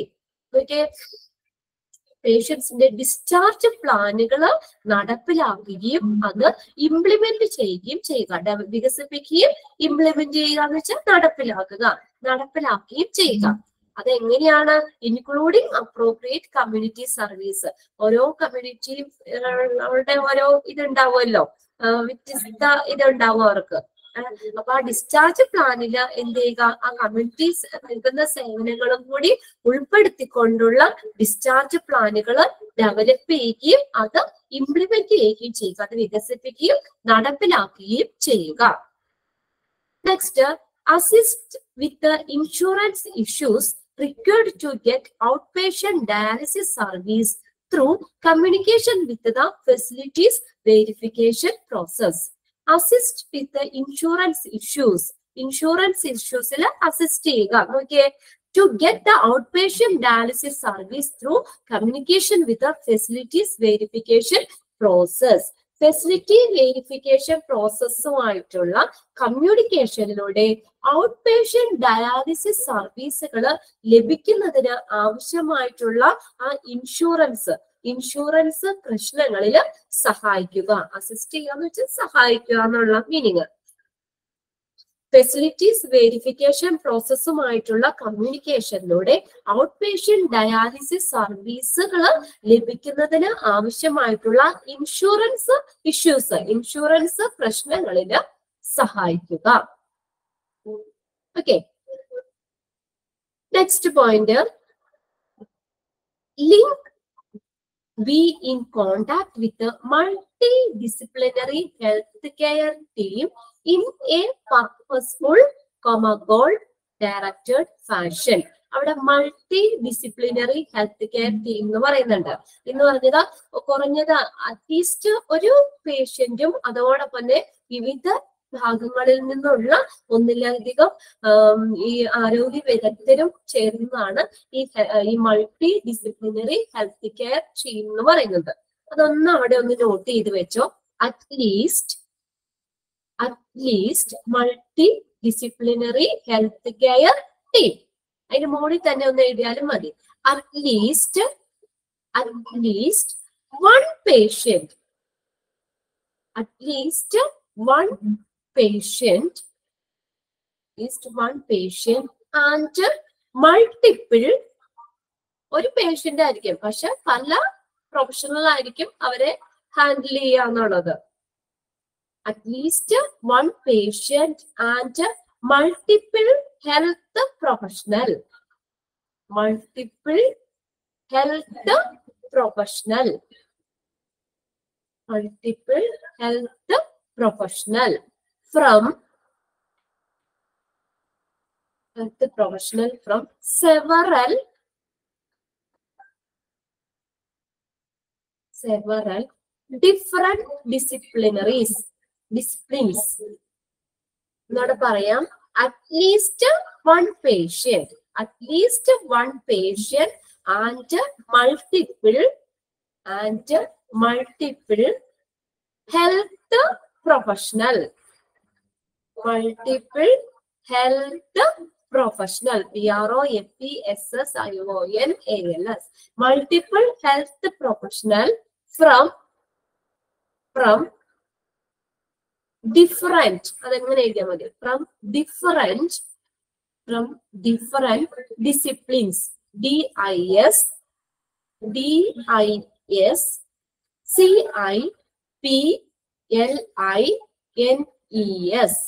പേഷ്യൻസിന്റെ ഡിസ്ചാർജ് പ്ലാനുകൾ നടപ്പിലാക്കുകയും അത് ഇംപ്ലിമെന്റ് ചെയ്യുകയും ചെയ്യുക വികസിപ്പിക്കുകയും ഇംപ്ലിമെന്റ് ചെയ്യുക എന്ന് വെച്ചാൽ നടപ്പിലാക്കുക നടപ്പിലാക്കുകയും ചെയ്യുക അതെങ്ങനെയാണ് ഇൻക്ലൂഡിങ് അപ്രോപ്രിയേറ്റ് കമ്മ്യൂണിറ്റി സർവീസ് ഓരോ കമ്മ്യൂണിറ്റിയുടെ ഓരോ ഇതുണ്ടാവുമല്ലോ വ്യത്യസ്ത ഇതുണ്ടാവും അവർക്ക് അപ്പൊ ആ ഡിസ്ചാർജ് പ്ലാനില് എന്ത് ചെയ്യുക ആ കമ്മ്യൂണിറ്റീസ് നൽകുന്ന സേവനങ്ങളും കൂടി ഉൾപ്പെടുത്തിക്കൊണ്ടുള്ള ഡിസ്ചാർജ് പ്ലാനുകൾ ഡെവലപ്പ് ചെയ്യുകയും അത് ഇംപ്ലിമെന്റ് ചെയ്യുകയും ചെയ്യുക അത് വികസിപ്പിക്കുകയും നടപ്പിലാക്കുകയും ചെയ്യുക next assist with insurance issues required to get outpatient dialysis service through communication with the facilities verification process. Assist with the insurance issues. Insurance issues assist ചെയ്യുക നോക്കിയേ to get the outpatient dialysis service through communication with the facilities verification process. Facility verification പ്രോസസ്സുമായിട്ടുള്ള കമ്മ്യൂണിക്കേഷനിലൂടെ out patient dialysis സർവീസുകൾ ലഭിക്കുന്നതിന് ആവശ്യമായിട്ടുള്ള ആ insurance insurance പ്രശ്നങ്ങളിൽ സഹായിക്കുക അസിസ്റ്റ് ചെയ്യുക എന്ന് വെച്ചാൽ സഹായിക്കുക എന്നുള്ള മീനിങ് ഫെസിലിറ്റീസ് വെരിഫിക്കേഷൻ പ്രോസസ്സുമായിട്ടുള്ള കമ്മ്യൂണിക്കേഷനിലൂടെ ഔട്ട് പേഷ്യന്റ് ഡയാലിസിസ് സർവീസുകൾ ലഭിക്കുന്നതിന് ആവശ്യമായിട്ടുള്ള ഇൻഷുറൻസ് ഇഷ്യൂസ് ഇൻഷുറൻസ് പ്രശ്നങ്ങളിൽ സഹായിക്കുക okay next point link be in contact with the multidisciplinary healthcare team in a purposeful, comma, goal directed fashion. അവിടെ multi disciplinary health care team എന്ന് പറയുന്നുണ്ട് എന്ന് പറഞ്ഞത് കുറഞ്ഞത് അറ്റ്ലീസ്റ്റ് ഒരു പേഷ്യന്റും അതോടൊപ്പം തന്നെ വിവിധ ഭാഗങ്ങളിൽ നിന്നുള്ള ഒന്നിലധികം ഈ ആരോഗ്യ വിദഗ്ധരും ചേർന്നതാണ് ഈ ഈ multi disciplinary health care team എന്ന് പറയുന്നത് അതൊന്ന് അവിടെ ഒന്ന് നോട്ട് ചെയ്ത് വെച്ചോ at least at least multi disciplinary health care team അതിന് മുകളിൽ തന്നെ ഒന്ന് എഴുതിയാലും മതി at least at least one patient at least one patient is one patient and multiple ഒരു പേഷ്യന്റ് ആയിരിക്കും പക്ഷെ പല പ്രൊഫഷണൽ ആയിരിക്കും അവരെ ഹാൻഡിൽ ചെയ്യുക എന്നുള്ളത് at least one patient and multiple health professional multiple health professional multiple health professional from health professional from several several different disciplinaries disciplines എന്നോട് പറയാം at least one patient at least one patient and multiple and multiple health professional multiple health professional P R O F P S S I O N A L S multiple health professional from from different അതെങ്ങനെ എഴുതിയാൽ മതി from different from different disciplines D I S D I S C I P L I N E S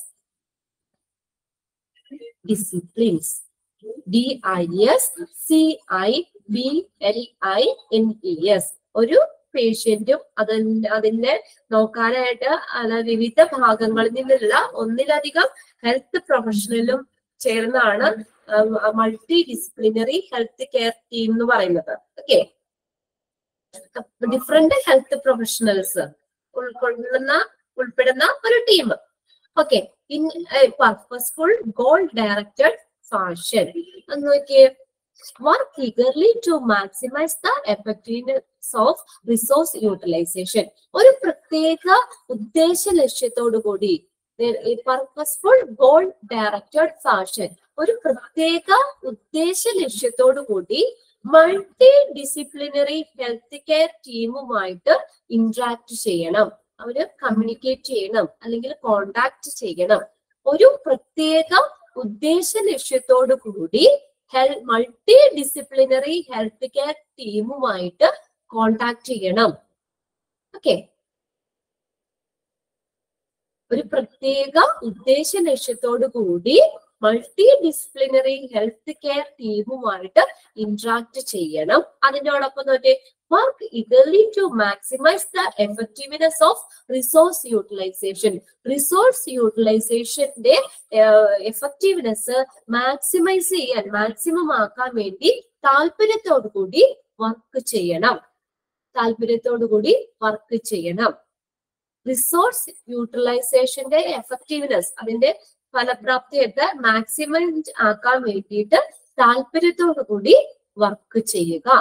disciplines D I S C I B L I N E S ഒരു പേഷ്യന്റും അതിന്റെ അതിന്റെ നോക്കാനായിട്ട് അല്ല വിവിധ ഭാഗങ്ങളിൽ നിന്നുള്ള ഒന്നിലധികം ഹെൽത്ത് പ്രൊഫഷണലും ചേർന്നാണ് multi disciplinary health care team എന്ന് പറയുന്നത് ഓക്കെ ഡിഫറെന്റ് ഹെൽത്ത് പ്രൊഫഷണൽസ് ഉൾക്കൊള്ളുന്ന ഉൾപ്പെടുന്ന ഒരു team okay in purposeful goal directed fashion എന്ന് നോക്കിയേ work eagerly to maximise the effectiveness of resource utilisation ഒരു പ്രത്യേക ഉദ്ദേശ ലക്ഷ്യത്തോടു കൂടി പർപ്പസ്ഫുൾ ഗോൾ ഡയറക്റ്റഡ് ഫാഷൻ ഒരു പ്രത്യേക ഉദ്ദേശ ലക്ഷ്യത്തോടു കൂടി മൾട്ടി ഡിസിപ്ലിനറി ഹെൽത്ത് കെയർ ടീമുമായിട്ട് ഇന്ററാക്ട് ചെയ്യണം അവര് കമ്മ്യൂണിക്കേറ്റ് ചെയ്യണം അല്ലെങ്കിൽ കോണ്ടാക്ട് ചെയ്യണം ഒരു പ്രത്യേക ഉദ്ദേശ ലക്ഷ്യത്തോടു കൂടി ഹെൽ മൾട്ടി ഡിസിപ്ലിനറി ഹെൽത്ത് കെയർ ടീമുമായിട്ട് കോണ്ടാക്ട് ചെയ്യണം ഓക്കെ ഒരു പ്രത്യേക ഉദ്ദേശ ലക്ഷ്യത്തോടു കൂടി മൾട്ടി ഡിസിപ്ലിനറി ഹെൽത്ത് കെയർ ടീമുമായിട്ട് ഇന്ററാക്ട് ചെയ്യണം അതിനോടൊപ്പം നോക്കി work eagerly to maximise the effectiveness of resource utilisation resource യൂട്ടിലൈസേഷന്റെ എഫക്റ്റീവ്നെസ് മാക്സിമൈസ് ചെയ്യാൻ മാക്സിമം ആക്കാൻ വേണ്ടി താല്പര്യത്തോടു കൂടി വർക്ക് ചെയ്യണം താല്പര്യത്തോടു കൂടി വർക്ക് ചെയ്യണം റിസോഴ്സ് യൂട്ടിലൈസേഷന്റെ എഫക്റ്റീവ്നെസ് അതിന്റെ ഫലപ്രാപ്തിയൊക്കെ മാക്സിമം ആക്കാൻ വേണ്ടിയിട്ട് താല്പര്യത്തോടു കൂടി വർക്ക് ചെയ്യുക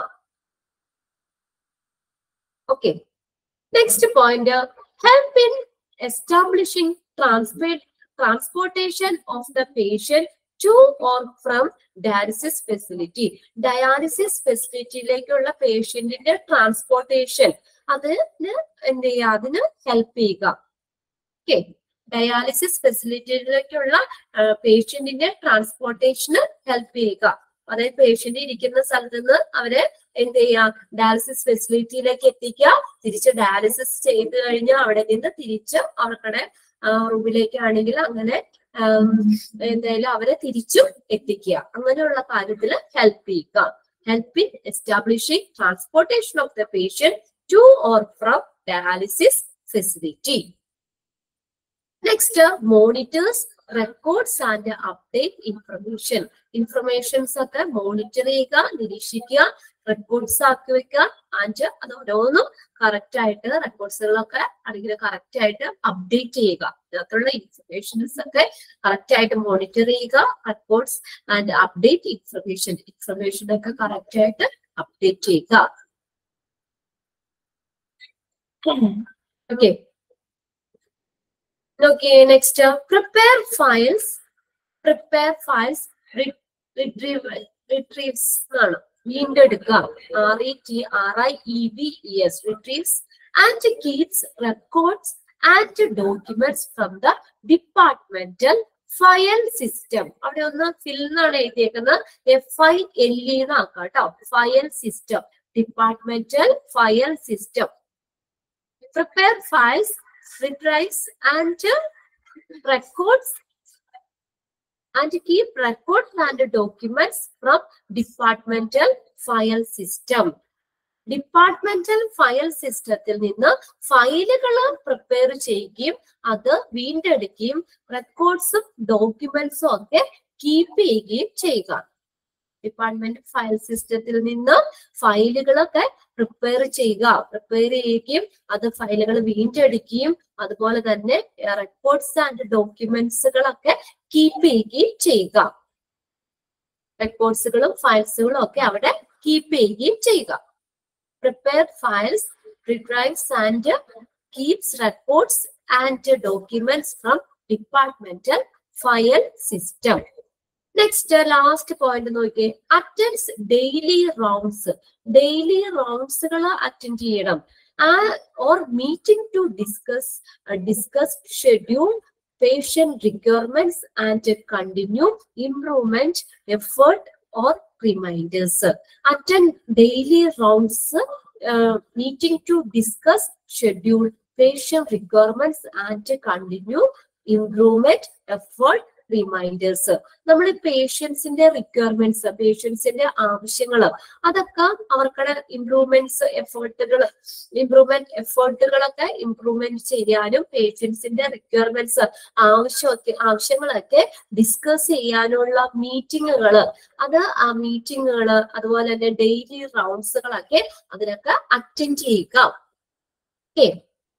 okay next point help in establishing transport transportation of the patient to or from dialysis facility dialysis ഫെസിലിറ്റിയിലേക്കുള്ള പേഷ്യന്റിന്റെ ട്രാൻസ്പോർട്ടേഷൻ അതിന് എന്ത് ചെയ്യുക അതിന് ഹെൽപ്പ് ചെയ്യുക ഓക്കെ ഡയാലിസിസ് ഫെസിലിറ്റിയിലേക്കുള്ള പേഷ്യന്റിന്റെ ട്രാൻസ്പോർട്ടേഷന് ഹെൽപ്പ് ചെയ്യുക അതായത് പേഷ്യന്റ് ഇരിക്കുന്ന സ്ഥലത്ത് നിന്ന് അവരെ എന്ത് ചെയ്യുക ഡയാലിസിസ് ഫെസിലിറ്റിയിലേക്ക് എത്തിക്കുക തിരിച്ച് ഡയാലിസിസ് ചെയ്ത് കഴിഞ്ഞാൽ അവിടെ നിന്ന് തിരിച്ച് അവരുടെ റൂമിലേക്കാണെങ്കിൽ അങ്ങനെ എന്തായാലും അവരെ തിരിച്ചും എത്തിക്കുക അങ്ങനെയുള്ള കാര്യത്തിൽ ഹെൽപ്പ് ചെയ്യുക help in establishing transportation of the patient to or from dialysis facility next monitors records and update information informations ഒക്കെ മോണിറ്റർ ചെയ്യുക നിരീക്ഷിക്കുക റെക്കോർഡ്സ് ആക്കി വെക്കുക ആൻഡ് അത് ഓരോന്നും കറക്റ്റ് ആയിട്ട് റെക്കോർഡ്സുകളൊക്കെ അല്ലെങ്കിൽ കറക്റ്റ് ആയിട്ട് അപ്ഡേറ്റ് ചെയ്യുക ഇതിനകത്തുള്ള ഇൻഫർമേഷൻസ് ഒക്കെ കറക്റ്റ് ആയിട്ട് മോണിറ്റർ ചെയ്യുക records and update information information ഒക്കെ കറക്റ്റ് ആയിട്ട് അപ്ഡേറ്റ് ചെയ്യുക okay Okay, next, uh, prepare files. Prepare files. Re retrieve, retrieves ആണ് വീണ്ടെടുക്കുക R E T R I E V E S retrieves and keeps records and documents from the departmental file system അവിടെ ഒന്ന് ഫിൽ എന്നാണ് എഴുതിയേക്കുന്നത് F I L E എന്നാക്കാം കേട്ടോ file system departmental file system prepare files retrieves and records and keep records and documents from departmental file system. Departmental file സിസ്റ്റത്തിൽ നിന്ന് ഫയലുകൾ പ്രിപ്പയർ ചെയ്യുകയും അത് വീണ്ടെടുക്കുകയും റെക്കോർഡ്സും ഡോക്യുമെന്റ്സും ഒക്കെ കീപ്പ് ചെയ്യുകയും ചെയ്യുക ഡിപ്പാർട്ട്മെന്റ് ഫയൽ സിസ്റ്റത്തിൽ നിന്ന് ഫയലുകളൊക്കെ പ്രിപ്പയർ ചെയ്യുക പ്രിപ്പയർ ചെയ്യുകയും അത് ഫയലുകൾ വീണ്ടെടുക്കുകയും അതുപോലെ തന്നെ റെക്കോർഡ്സ് ആൻഡ് ഡോക്യുമെന്റ്സുകളൊക്കെ കീപ്പ് ചെയ്യുകയും ചെയ്യുക റെക്കോർഡ്സുകളും ഫയൽസുകളും ഒക്കെ അവിടെ കീപ്പ് ചെയ്യുകയും ചെയ്യുക prepare files retrieves and keeps records and documents from departmental file system next last point നോക്കിയേ അറ്റൻഡ്സ് ഡെയിലി റൗണ്ട്സ് ഡെയിലി റൗണ്ട്സുകൾ അറ്റൻഡ് ചെയ്യണം ആ or meeting to discuss discuss schedule patient requirements and continue improvement effort or reminders attend daily rounds meeting to discuss schedule patient requirements and continue improvement effort reminders നമ്മൾ പേഷ്യൻസിന്റെ requirements പേഷ്യൻസിന്റെ ആവശ്യങ്ങൾ അതൊക്കെ അവർക്കുടെ improvements എഫേർട്ടുകൾ improvement എഫേർട്ടുകളൊക്കെ improvement ചെയ്യാനും പേഷ്യൻസിന്റെ requirements ആവശ്യമൊക്കെ ആവശ്യങ്ങളൊക്കെ ഡിസ്കസ് ചെയ്യാനുള്ള മീറ്റിങ്ങുകൾ അത് ആ മീറ്റിങ്ങുകൾ അതുപോലെ തന്നെ ഡെയിലി റൗണ്ട്സുകളൊക്കെ അതിനൊക്കെ അറ്റൻഡ് ചെയ്യുക ഓക്കെ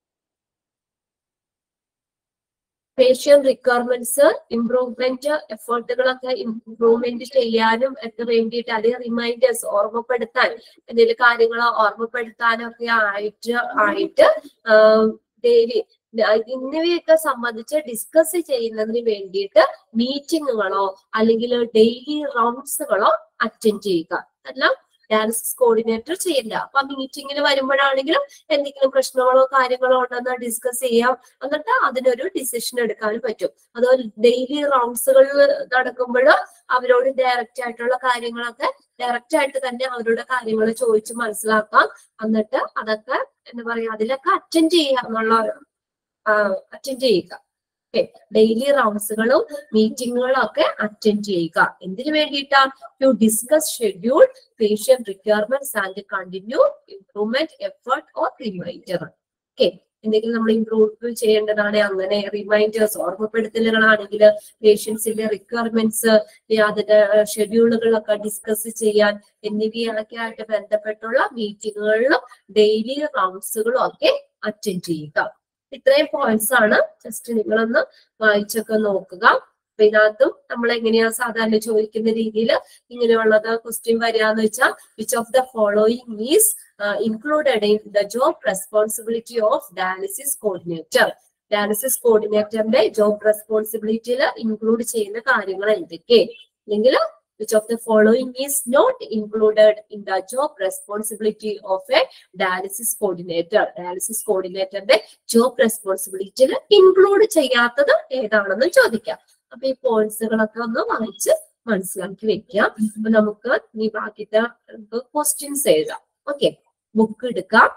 പേഷ്യൻ റിക്വയർമെന്റ്സ് ഇംപ്രൂവ്മെന്റ് എഫേർട്ടുകളൊക്കെ ഇംപ്രൂവ്മെന്റ് ചെയ്യാനും ഒക്കെ വേണ്ടിയിട്ട് അല്ലെങ്കിൽ റിമൈൻഡേഴ്സ് ഓർമ്മപ്പെടുത്താൻ എന്തെങ്കിലും കാര്യങ്ങൾ ഓർമ്മപ്പെടുത്താനൊക്കെ ആയിട്ട് ആയിട്ട് ഡെയിലി എന്നിവയൊക്കെ സംബന്ധിച്ച് ഡിസ്കസ് ചെയ്യുന്നതിന് വേണ്ടിയിട്ട് മീറ്റിങ്ങുകളോ അല്ലെങ്കിൽ ഡെയിലി റൗണ്ട്സുകളോ അറ്റൻഡ് ചെയ്യുക എല്ലാം ഡയാലിസിസ് കോർഡിനേറ്റർ ചെയ്യില്ല അപ്പൊ മീറ്റിങ്ങിന് വരുമ്പോഴാണെങ്കിലും എന്തെങ്കിലും പ്രശ്നങ്ങളോ കാര്യങ്ങളോ ഉണ്ടെന്ന് ഡിസ്കസ് ചെയ്യാം എന്നിട്ട് അതിനൊരു ഡിസിഷൻ എടുക്കാനും പറ്റും അതുപോലെ ഡെയിലി റൗണ്ട്സുകൾ നടക്കുമ്പോൾ അവരോട് ഡയറക്റ്റ് ആയിട്ടുള്ള കാര്യങ്ങളൊക്കെ ഡയറക്റ്റ് ആയിട്ട് തന്നെ അവരുടെ കാര്യങ്ങൾ ചോദിച്ച് മനസ്സിലാക്കാം എന്നിട്ട് അതൊക്കെ എന്താ പറയാ അതിലൊക്കെ അറ്റൻഡ് ചെയ്യുക എന്നുള്ള അറ്റൻഡ് ചെയ്യുക ഓക്കെ ഡെയിലി റൗണ്ട്സുകളും മീറ്റിങ്ങുകളും ഒക്കെ അറ്റൻഡ് ചെയ്യുക എന്തിനു വേണ്ടിയിട്ടാ to discuss schedule patient requirements and continue improvement effort or reminder okay എന്തെങ്കിലും നമ്മൾ ഇംപ്രൂവ് ചെയ്യേണ്ടതാണ് അങ്ങനെ റിമൈൻഡേഴ്സ് ഓർമ്മപ്പെടുത്തലുകളാണെങ്കിൽ പേഷ്യൻസിന്റെ റിക്വയർമെന്റ്സ് അതിന്റെ ഷെഡ്യൂളുകളൊക്കെ ഡിസ്കസ് ചെയ്യാൻ എന്നിവയൊക്കെ ആയിട്ട് ബന്ധപ്പെട്ടുള്ള മീറ്റിങ്ങുകളിലും ഡെയിലി റൗണ്ട്സുകളും ഒക്കെ അറ്റൻഡ് ചെയ്യുക ഇത്രയും പോയിന്റ്സ് ആണ് ജസ്റ്റ് നിങ്ങളൊന്ന് വായിച്ചൊക്കെ നോക്കുക അപ്പൊ ഇതിനകത്തും നമ്മൾ എങ്ങനെയാ സാധാരണ ചോദിക്കുന്ന രീതിയിൽ ഇങ്ങനെയുള്ളത് ക്വസ്റ്റ്യൻ വരികയെന്ന് വെച്ചാൽ which of the following is included in the job responsibility of dialysis coordinator dialysis കോർഡിനേറ്ററിന്റെ ജോബ് റെസ്പോൺസിബിലിറ്റിയിൽ ഇൻക്ലൂഡ് ചെയ്യുന്ന കാര്യങ്ങൾ എന്തൊക്കെ അല്ലെങ്കിൽ which of the following is not included in the job responsibility of a dialysis coordinator dialysis coordinatorന്റെ job റെസ്പോൺസിബിലിറ്റിയിൽ include ചെയ്യാത്തത് ഏതാണെന്ന് ചോദിക്കാം അപ്പൊ ഈ പോയിന്റ്സുകളൊക്കെ ഒന്ന് വായിച്ച് മനസ്സിലാക്കി വെക്കാം അപ്പൊ നമുക്ക് ഈ ബാക്കിത്തെ ക്വസ്റ്റ്യൻസ് എഴുതാം ഓക്കെ ബുക്ക് എടുക്കാം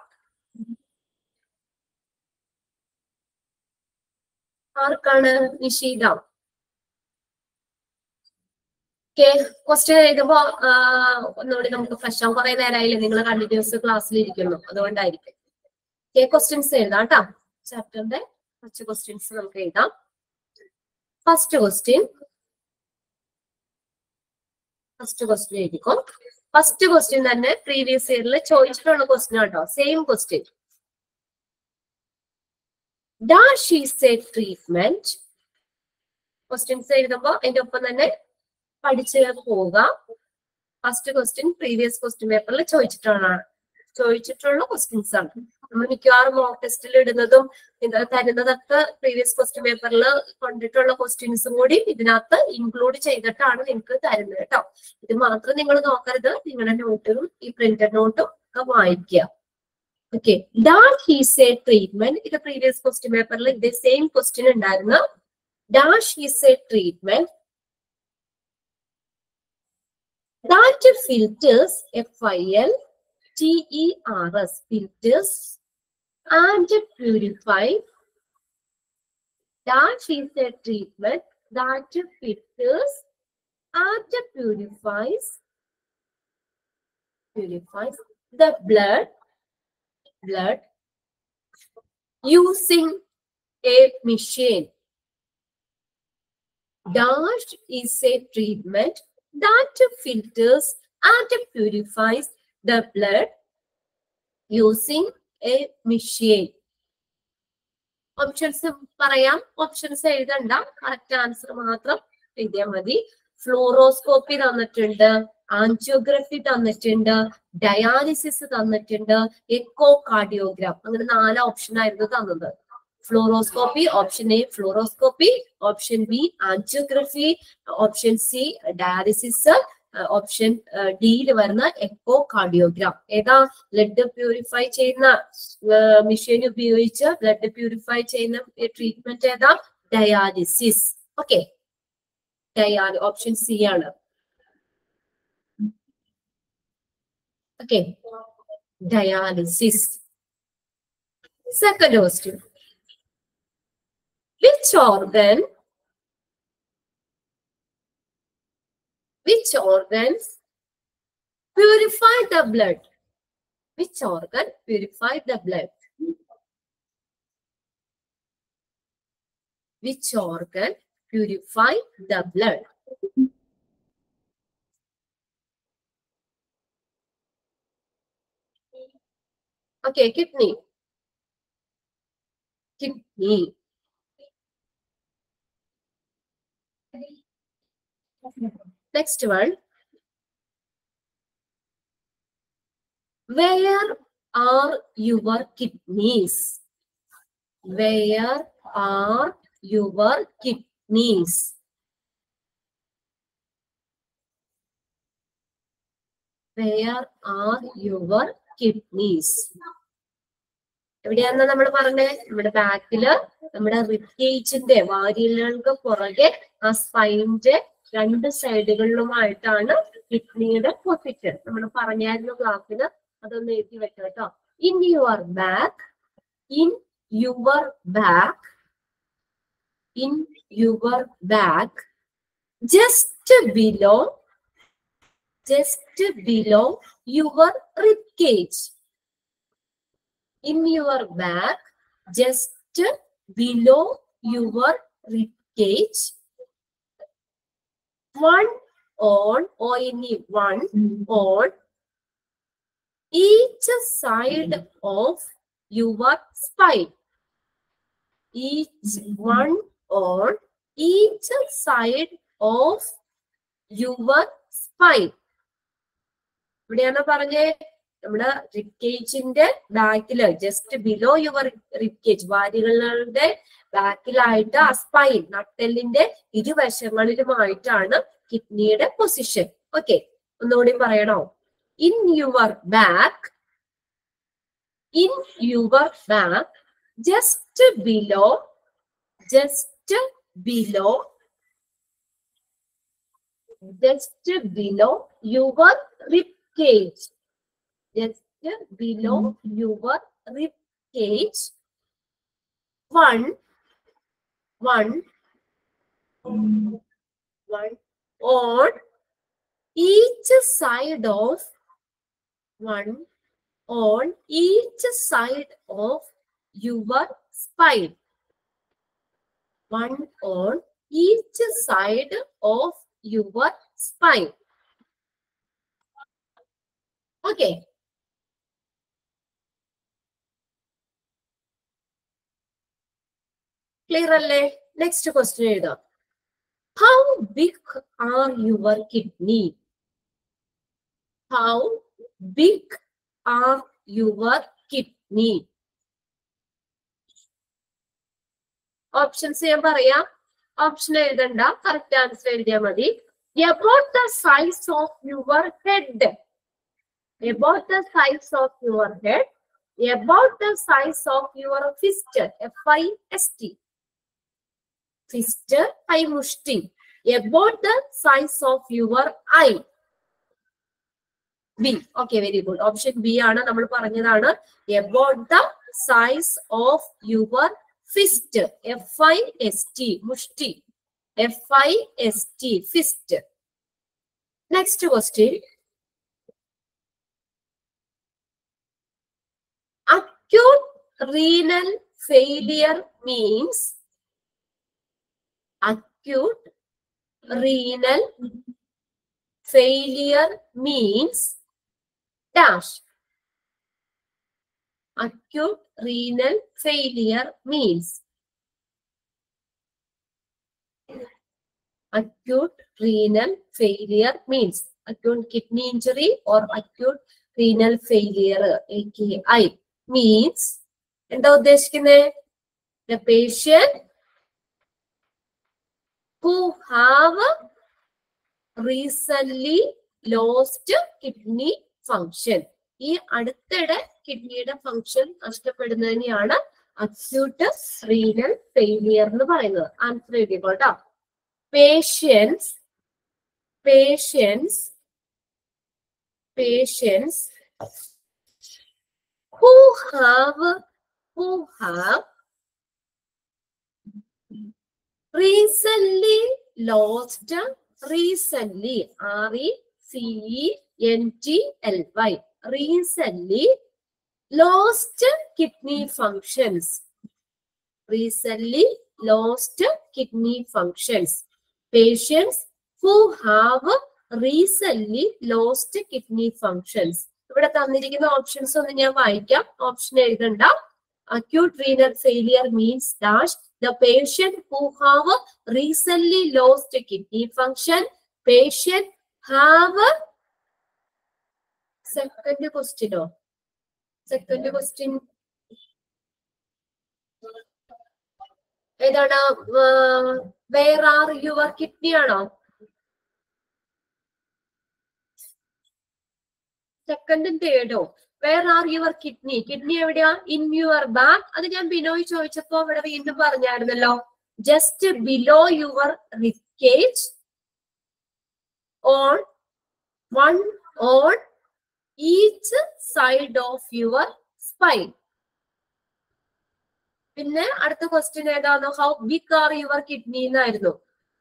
ആർക്കാണ് നിഷീത ഓക്കെ ക്വസ്റ്റ്യൻ എഴുതുമ്പോ ഒന്നുകൂടി നമുക്ക് ഫ്രഷ് ആവും കുറെ നേരമായില്ലേ നിങ്ങൾ കണ്ടിന്യൂസ് ക്ലാസ്സിൽ ഇരിക്കുന്നു അതുകൊണ്ടായിരിക്കും ഓക്കെ ക്വസ്റ്റ്യൻസ് എഴുതാം കേട്ടോ ചാപ്റ്ററിന്റെ കുറച്ച് ക്വസ്റ്റ്യൻസ് നമുക്ക് എഴുതാം ഫസ്റ്റ് ക്വസ്റ്റ്യൻ ഫസ്റ്റ് ക്വസ്റ്റ്യൻ എഴുതിക്കോ ഫസ്റ്റ് ക്വസ്റ്റ്യൻ തന്നെ പ്രീവിയസ് ഇയറിൽ ചോദിച്ചിട്ടുള്ള ക്വസ്റ്റ്യൻ കേട്ടോ same question dash is a treatment questions എഴുതുമ്പോ അതിന്റെ ഒപ്പം തന്നെ പഠിച്ച് പോവുക ഫസ്റ്റ് ക്വസ്റ്റ്യൻ പ്രീവിയസ് ക്വസ്റ്റ്യൻ പേപ്പറിൽ ചോദിച്ചിട്ടുള്ള ചോദിച്ചിട്ടുള്ള ക്വസ്റ്റ്യൻസ് ആണ് നമ്മൾ മിക്കവാറും മോക്ക് ടെസ്റ്റിൽ ഇടുന്നതും ഇത് തരുന്നതൊക്കെ പ്രീവിയസ് ക്വസ്റ്റ്യൻ പേപ്പറിൽ കൊണ്ടിട്ടുള്ള ക്വസ്റ്റ്യൻസും കൂടി ഇതിനകത്ത് ഇൻക്ലൂഡ് ചെയ്തിട്ടാണ് നിങ്ങൾക്ക് തരുന്നത് കേട്ടോ ഇത് മാത്രം നിങ്ങൾ നോക്കരുത് നിങ്ങളുടെ നോട്ടും ഈ പ്രിന്റഡ് നോട്ടും ഒക്കെ വായിക്കുക okay dash is a treatment ഇത് പ്രീവിയസ് ക്വസ്റ്റ്യൻ പേപ്പറിൽ ഇതേ സെയിം ക്വസ്റ്റ്യൻ ഉണ്ടായിരുന്നു dash is a treatment that filters FIL, TERS filters and purify. Dash is a treatment that filters and purifies purifies the blood blood using a machine. Dash is a treatment that filters and purifies the blood using a machine. Options പറയാം options എഴുതണ്ട correct answer മാത്രം എഴുതിയാൽ മതി ഫ്ലോറോസ്കോപ്പി തന്നിട്ടുണ്ട് angiography തന്നിട്ടുണ്ട് dialysis തന്നിട്ടുണ്ട് echo cardiogram അങ്ങനെ നാല് ഓപ്ഷൻ ആയിരുന്നു തന്നത് fluoroscopy option A fluoroscopy option B angiography option C dialysis option ഡിയിൽ വരുന്ന എക്കോ കാർഡിയോഗ്രാം ഏതാ ബ്ലഡ് പ്യൂരിഫൈ ചെയ്യുന്ന മെഷീൻ ഉപയോഗിച്ച് ബ്ലഡ് പ്യൂരിഫൈ ചെയ്യുന്ന ട്രീറ്റ്മെന്റ് ഏതാ ഡയാലിസിസ് ഓക്കെ ഡയാലി ഓപ്ഷൻ സി ആണ് okay dialysis second question which organ which organs purify the blood which organ purify the blood which organ purify the blood okay kidney kidney Next one. Where are your kidneys? Where are your kidneys? Where are your kidneys? എവിടെയാണെന്ന് നമ്മൾ പറഞ്ഞേ നമ്മുടെ ബാക്കില് നമ്മുടെ റിക്കേജിന്റെ വാരിയലുകൾക്ക് പുറകെ ആ സ്പൈനിന്റെ രണ്ട് സൈഡുകളിലുമായിട്ടാണ് കിഡ്നിയുടെ പൊസിഷൻ നമ്മൾ പറഞ്ഞായിരുന്നു ക്ലാസ്സിൽ അതൊന്ന് എഴുതി വെക്കാം കേട്ടോ in your back in your back in your back just below just below your rib cage in your back just below your rib cage one on or any one on each side of your spine each one on each side of your spine ഇവിടെയാണ് പറഞ്ഞേ നമ്മുടെ റിക്കേജിന്റെ ബാക്കില് just below your rib cage വാരികളുടെ ബാക്കിലായിട്ട് ആ spine നട്ടെല്ലിന്റെ ഇരുവശങ്ങളിലുമായിട്ടാണ് കിഡ്നിയുടെ പൊസിഷൻ ഓക്കെ ഒന്നുകൂടി പറയണോ in your back in your back just below just below just below your rib cage just below your rib cage. One, one, one on each side of one on each side of your spine. One on each side of your spine. Okay. Clear അല്ലേ next question എഴുതാം how big are your kidney how big are your kidney options ഞാൻ പറയാം option എഴുതണ്ട correct answer എഴുതിയാൽ മതി about the size of your head about the size of your head about the size of your fist f i s t fist i mushti about the size of your eye B okay very good option B ആണ് നമ്മൾ പറഞ്ഞതാണ് about the size of your fist f i s t മുഷ്ടി F I S T fist next question acute renal failure means acute renal failure means dash acute renal failure means acute renal failure means acute kidney injury or acute renal failure AKI means എന്താ ഉദ്ദേശിക്കുന്നത് the patient who have recently lost kidney function ഈ അടുത്തിടെ കിഡ്നിയുടെ function നഷ്ടപ്പെടുന്നതിനെയാണ് acute renal failure എന്ന് പറയുന്നത് answer എഴുതിക്കോട്ടോ patients patients patients who have who have recently lost recently R E C E N T L Y recently lost kidney functions recently lost kidney functions patients who have recently lost kidney functions ഇവിടെ തന്നിരിക്കുന്ന options ഒന്ന് ഞാൻ വായിക്കാം option എഴുതണ്ട acute renal failure means dash the patient who have recently lost kidney function patient have second ക്വസ്റ്റ്യനോ second question ഏതാണ് where are your kidney ആണോ സെക്കൻഡും തേർഡോ where are your kidney kidney എവിടെയാ ഇൻ യുവർ ബാക്ക് അത് ഞാൻ ബിനോയ് ചോദിച്ചപ്പോ ഇവിടെ വീണ്ടും പറഞ്ഞായിരുന്നല്ലോ just below your rib cage on one on each side of your spine പിന്നെ അടുത്ത ക്വസ്റ്റ്യൻ ഏതാണോ how big are your kidney എന്നായിരുന്നു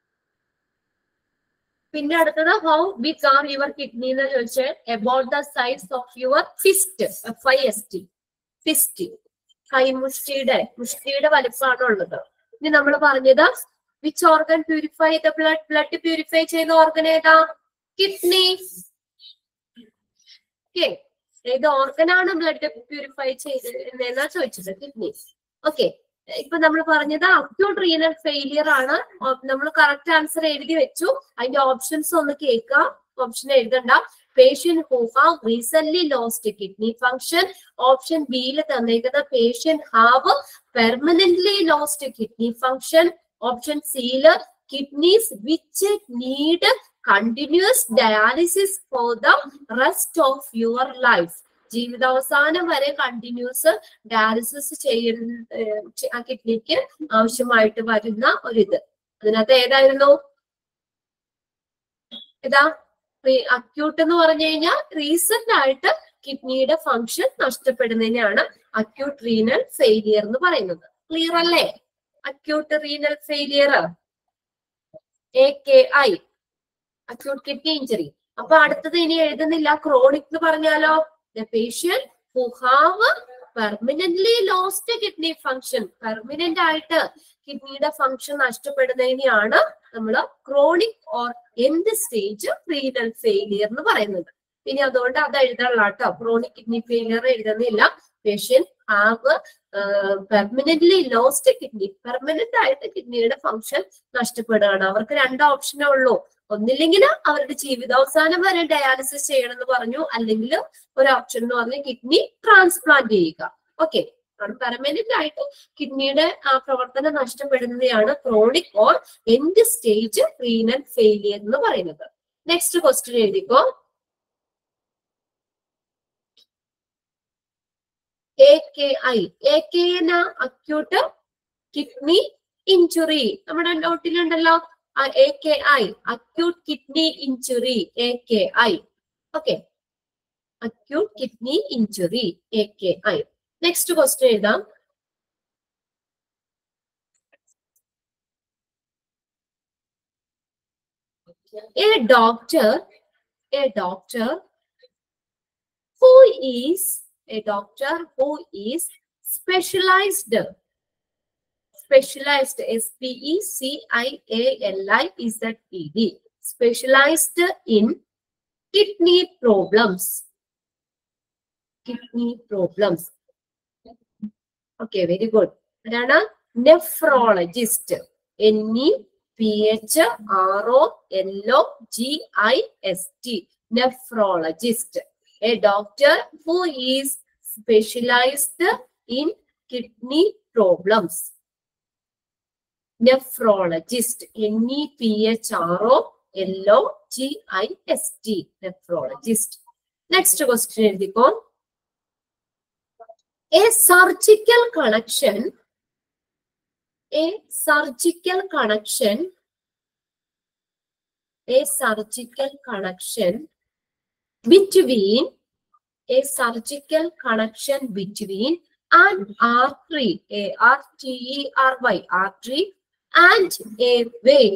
പിന്നെ അടുത്തത് how big are your kidney എന്ന് ചോദിച്ചാൽ about the size of your fist F I S T fist കൈമുഷ്ടിയുടെ മുഷ്ടിയുടെ വലിപ്പമാണ് ഉള്ളത് ഇനി നമ്മൾ പറഞ്ഞത് which organ purify the blood blood purify ചെയ്യുന്ന ഓർഗൻ ഏതാ കിഡ്നി ഓക്കെ ഏത് ഓർഗനാണ് ബ്ലഡ് പ്യൂരിഫൈ ചെയ്തതെന്നാ ചോദിച്ചത് കിഡ്നി ഓക്കെ ഇപ്പൊ നമ്മൾ പറഞ്ഞത് അക്യൂട്ട് റീനൽ ഫെയിലിയർ ആണ് നമ്മൾ കറക്റ്റ് ആൻസർ എഴുതി വെച്ചു അതിന്റെ ഓപ്ഷൻസ് ഒന്ന് കേൾക്കാം ഓപ്ഷൻ എഴുതണ്ട patient who have recent lost kidney function option ബിയിൽ തന്നേക്കുന്ന patient have permanently lost kidney function option സിയില് kidneys which need continuous dialysis for the rest of your life ജീവിതാവസാനം വരെ കണ്ടിന്യൂസ് ഡയാലിസിസ് ചെയ്യുന്ന ആ കിഡ്നിക്ക് ആവശ്യമായിട്ട് വരുന്ന ഒരിത് അതിനകത്ത് ഏതായിരുന്നു ഏതാ അക്യൂട്ട് എന്ന് പറഞ്ഞു കഴിഞ്ഞാൽ റീസെന്റ് ആയിട്ട് കിഡ്നിയുടെ ഫങ്ഷൻ നഷ്ടപ്പെടുന്നതിനാണ് അക്യൂട്ട് റീനൽ ഫെയിലിയർ എന്ന് പറയുന്നത് ക്ലിയർ അല്ലേ acute renal failure A K I acute kidney injury അപ്പൊ അടുത്തത് ഇനി എഴുതുന്നില്ല ക്രോണിക് എന്ന് പറഞ്ഞാലോ the patient who have permanently lost kidney function permanent ആയിട്ട് കിഡ്നിയുടെ ഫംഗ്ഷൻ നഷ്ടപ്പെടുന്നതിനെയാണ് നമ്മൾ ക്രോണിക് ഓർ എന്ത് സ്റ്റേജ് റീനൽ ഫെയിലിയർ എന്ന് പറയുന്നത് ഇനി അതുകൊണ്ട് അത് എഴുതാനുള്ള കേട്ടോ ക്രോണിക് കിഡ്നി ഫെയിലിയർ എഴുതുന്നില്ല patient have permanently lost kidney permanent ആയിട്ട് കിഡ്നിയുടെ ഫംഗ്ഷൻ നഷ്ടപ്പെടുകയാണ് അവർക്ക് രണ്ട് ഓപ്ഷനേ ഉള്ളൂ ഒന്നില്ലെങ്കിൽ അവരുടെ ജീവിതാവസാനം വരെ ഡയാലിസിസ് ചെയ്യണം എന്ന് പറഞ്ഞു അല്ലെങ്കിൽ ഒരു ഓപ്ഷൻ എന്ന് പറഞ്ഞാൽ കിഡ്നി ട്രാൻസ്പ്ലാന്റ് ചെയ്യുക ഓക്കെ പെർമനന്റ് ആയിട്ട് കിഡ്നിയുടെ ആ പ്രവർത്തനം നഷ്ടപ്പെടുന്നതാണ് chronic or end stage renal failure എന്ന് പറയുന്നത് നെക്സ്റ്റ് ക്വസ്റ്റ്യൻ എഴുതിക്കോ A K I A K എന്ന അക്യൂട്ട് കിഡ്നി ഇഞ്ചുറി നമ്മുടെ നോട്ടിലുണ്ടല്ലോ A K I acute kidney injury A K I okay acute kidney injury A K I next question എഴുതാം A doctor, a doctor who is a doctor who is specialized specialized S P E C I A L I Z E D specialized in kidney problems kidney problems okay very good അതാണ് nephrologist N E P H R O L O G I S T nephrologist a doctor who is specialised in kidney problems nephrologist N E P H R O L O G I S T nephrologist next question എഴുതിക്കോ a surgical connection a surgical connection a surgical connection between a surgical connection between an artery a r t e r y artery and a vein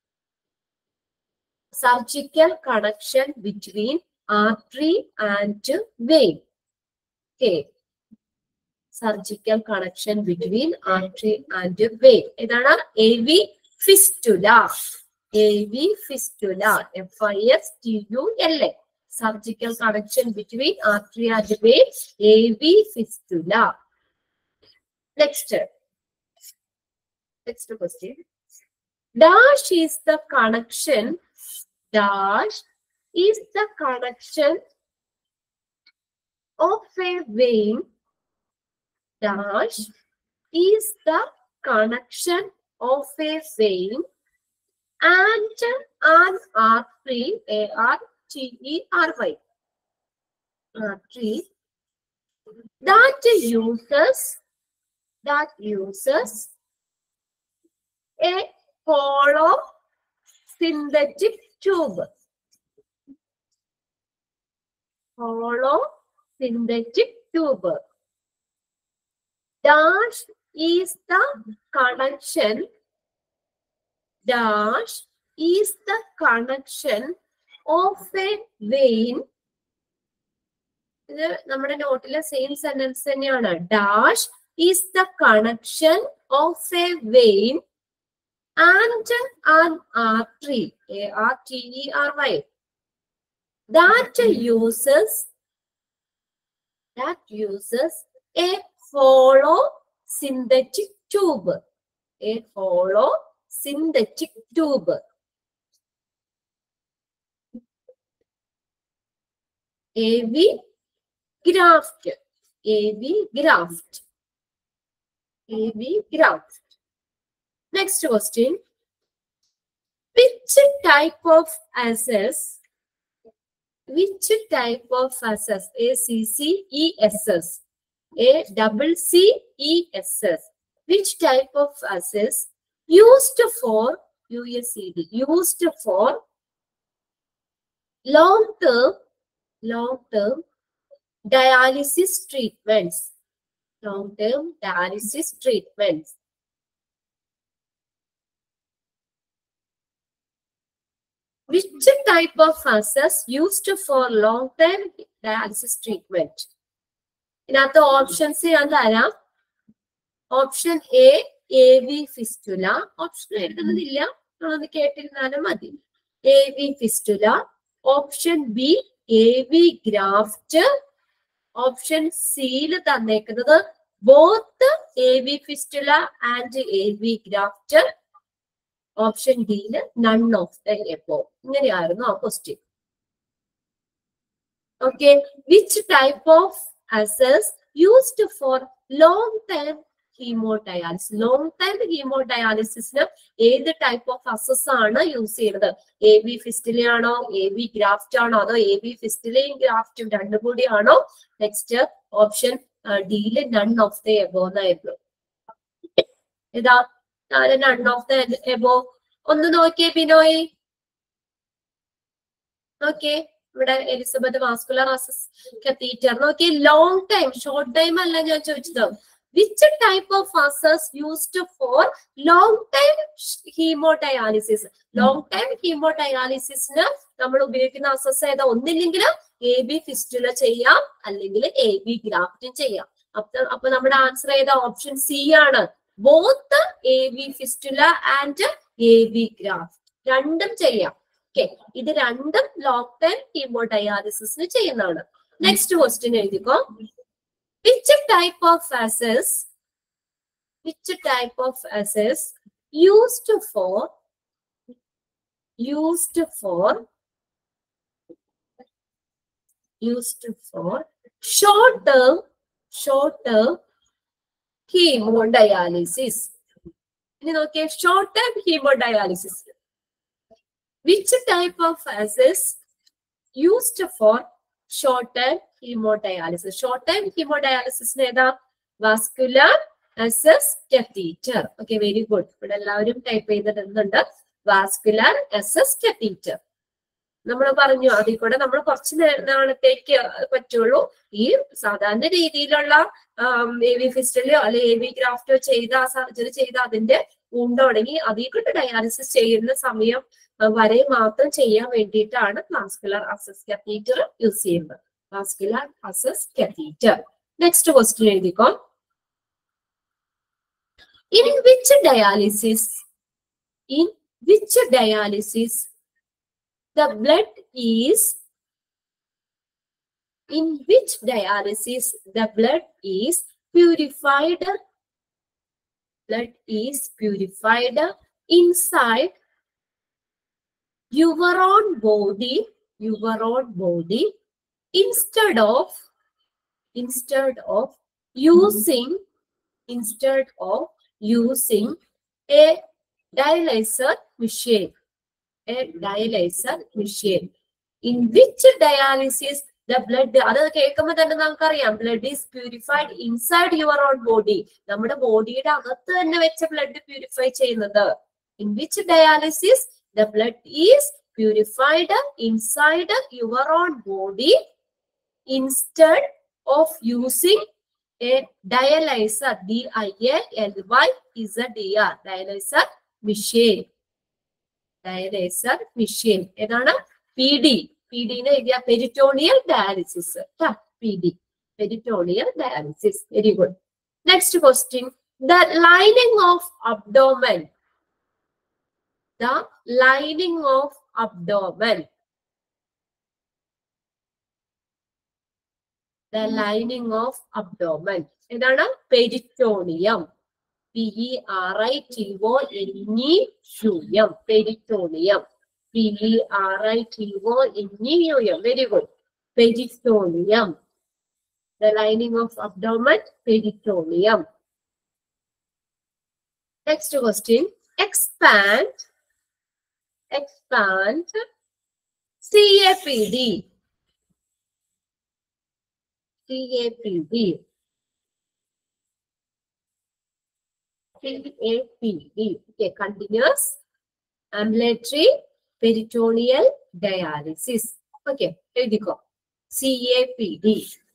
surgical connection between artery and vein okay surgical connection between artery and vein ഇതാണ് A V fistula A V fistula F I S T U L A surgical connection between artery and vein A V fistula next next question dash is the connection dash is the connection of a vein dash is the connection of a vein and an artery, A-R-T-E-R-Y, artery that uses, that uses a hollow synthetic tube. Hollow synthetic tube. dash is the connection dash is the connection of a vein ഇത് നമ്മുടെ നോട്ടിലെ same sentence തന്നെയാണ് dash is the connection of a vein and an artery A R T E R Y that uses that uses a hollow synthetic tube. A hollow synthetic tube. AV graft. AV graft. AV graft. Next question. Which type of access? Which type of access? ACCESS. A double C E S S. Which type of access used for USCD? Used for long term, long term dialysis treatments. Long term dialysis treatments. Which type of access used for long term dialysis treatment? ഇതിനകത്ത് options ഞാൻ തരാം option A A V fistula option എഴുതുന്നതില്ല നിങ്ങളൊന്ന് കേട്ടിരുന്നാലും മതി A V fistula option B A V graft option സിയിൽ തന്നേക്കുന്നത് both A V fistula and A V graft option ഡിയില് നൺ ഓഫ് ദ എബോ ഇങ്ങനെയായിരുന്നു ആ question okay which type of access used for long term hemodialysis long time ഹീമോഡയാലിസിസിന് ഏത് type of access ആണ് use ചെയ്യുന്നത് A B ഫിസ്റ്റിലാണോ A B graft ആണോ അതോ എ ബി ഫിസ്റ്റിലെയും ഗ്രാഫ്റ്റും രണ്ടും കൂടിയാണോ നെക്സ്റ്റ് ഓപ്ഷൻ ഡിയില് നൺ ഓഫ് ദ എബോ എന്നായിരുന്നു ഇതാ നൺ ഓഫ് ദ എബോ ഒന്ന് നോക്കിയേ ബിനോയ് നോക്കിയേ ഇവിടെ എലിസബത്ത് വാസ്കുലർ അസസ് കത്തീറ്റർ നോക്കി ലോങ് ടൈം ഷോർട്ട് ടൈം അല്ല ഞാൻ ചോദിച്ചത് which type of access used for long time hemodialysis long time ഹീമോഡയാലിസിസിന് നമ്മൾ ഉപയോഗിക്കുന്ന അസസ് ഏതാ ഒന്നില്ലെങ്കിൽ എ ബി ഫിസ്റ്റുല ചെയ്യാം അല്ലെങ്കിൽ എ ബി ഗ്രാഫ്റ്റും ചെയ്യാം അപ്പൊ അപ്പൊ നമ്മുടെ ആൻസർ ഏതാ ഓപ്ഷൻ സി ആണ് both A B fistula and A B graft രണ്ടും ചെയ്യാം ഓക്കെ ഇത് രണ്ടും ലോങ് ടൈം ഹീമോഡയാലിസിസിന് ചെയ്യുന്നതാണ് നെക്സ്റ്റ് ക്വസ്റ്റ്യൻ എഴുതിക്കോ which type of access which type of access used for used for used for short term short term hemodialysis ഇനി നോക്കിയേ short time hemodialysis which type of access used for short time hemodialysis short time ഹീമോഡയാലിസിസിന് ഏതാ vascular access catheter okay very good ഇവിടെ എല്ലാവരും type ചെയ്തിടുന്നുണ്ട് vascular access catheter നമ്മൾ പറഞ്ഞു അതിൽ കൂടെ നമ്മൾ കുറച്ച് നേ- നാളത്തേക്ക് പറ്റുള്ളൂ ഈ സാധാരണ രീതിയിലുള്ള എ വി ഫിസ്റ്റലോ അല്ലെ എ വി ഗ്രാഫ്റ്റോ ചെയ്ത സർജറി ചെയ്ത അതിന്റെ ഉണ്ടോടങ്ങി അതിൽ കൂടെ ഡയാലിസിസ് ചെയ്യുന്ന സമയം ആ, വരെ മാത്രം ചെയ്യാൻ വേണ്ടിയിട്ടാണ് വാസ്കുലർ അസസ് കത്തീറ്റർ യൂസ് ചെയ്യുന്നത് vascular access catheter next question എഴുതിക്കോ in which dialysis in which dialysis the blood is in which dialysis the blood is purified blood is purified inside your own body your own body instead of instead of using instead of using a dialyzer machine a dialyzer machine. In which dialysis the blood അത് കേൾക്കുമ്പോൾ തന്നെ നമുക്കറിയാം blood is purified inside your own body നമ്മുടെ ബോഡിയുടെ അകത്ത് തന്നെ വെച്ച blood purify ചെയ്യുന്നത് in which dialysis the blood is purified inside your own body instead of using a dialyser D I L Y is D R dialyser machine dialyser machine ഏതാണ് P D P ഡിനെ എഴുതിയ peritoneal dialysis P D peritoneal dialysis very good next question the lining of abdomen the lining of abdomen the lining of abdomen ഏതാണ് peritoneum P E R I T O N E U M peritoneum P E R I T O N E U M very good peritoneum the lining of abdomen peritoneum next question expand expand C A P D C A P D CAPD. Okay, continuous ambulatory peritoneal dialysis. Okay, എഴുതിക്കോ CAPD.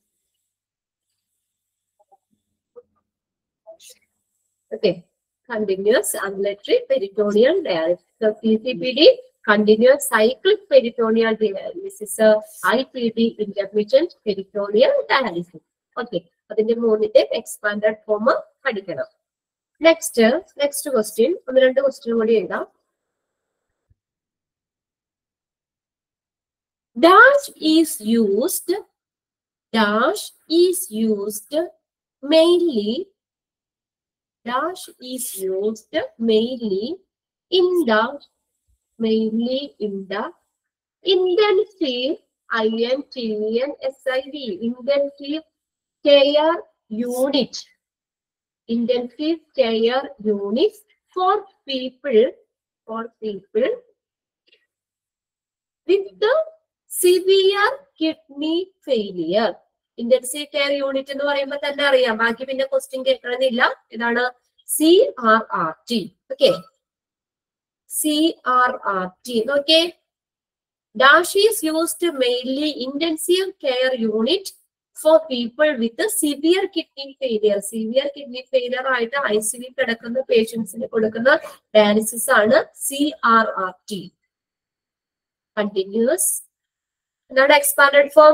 Okay, continuous ambulatory peritoneal dialysis. So PCPD, continuous cyclic peritoneal dialysis. Uh, IPD, intermittent peritoneal dialysis. Okay, അതിന്റെ മൂന്നിന്റെ expanded form പഠിക്കണം next next question ഒന്ന് രണ്ട് question കൂടി എഴുതാം dash is used dash is used mainly dash is used mainly in the mainly in the intensive I N T N S I V intensive care unit intensive care units for people for people with the severe kidney failure intensive care unit എന്ന് പറയുമ്പോൾ തന്നെ അറിയാം ബാക്കി പിന്നെ question കേൾക്കണമെന്നില്ല ഇതാണ് C R R T okay C R R T നോക്കേ dash is used mainly intensive care unit for people with severe kidney failure severe kidney failure ആയിട്ട് ഐ സി വി കിടക്കുന്ന പേഷ്യൻസിന് കൊടുക്കുന്ന ഡയാലിസിസ് ആണ് C R R T continuous എന്താണ് expanded form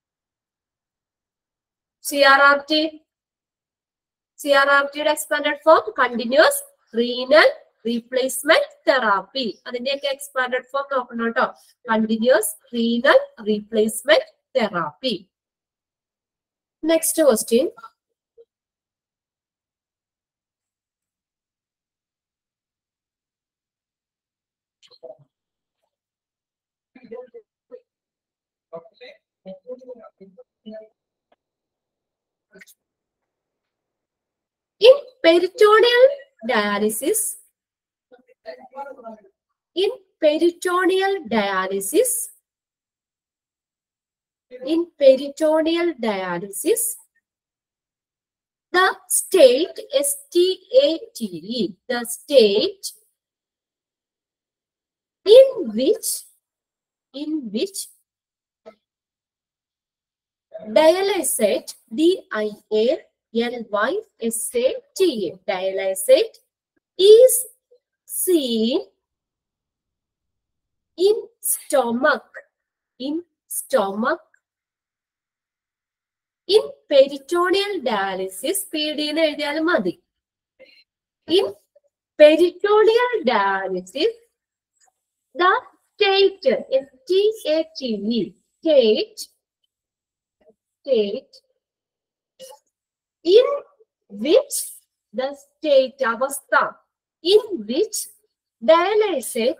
C R R T C R R ടിയുടെ expanded form continuous renal replacement therapy അതിന്റെയൊക്കെ expanded form നോക്കണം കേട്ടോ continuous renal replacement therapy next question In peritoneal dialysis, in peritoneal dialysis, in peritoneal dialysis, the state STATE, the state in which in which dialysate DIA LYSATA dialysate is seen in stomach in stomach in peritoneal dialysis PD എന്ന് എഴുതിയാലും മതി in peritoneal dialysis the state S-T-A-T-E state state in which the state avastha in which dialysate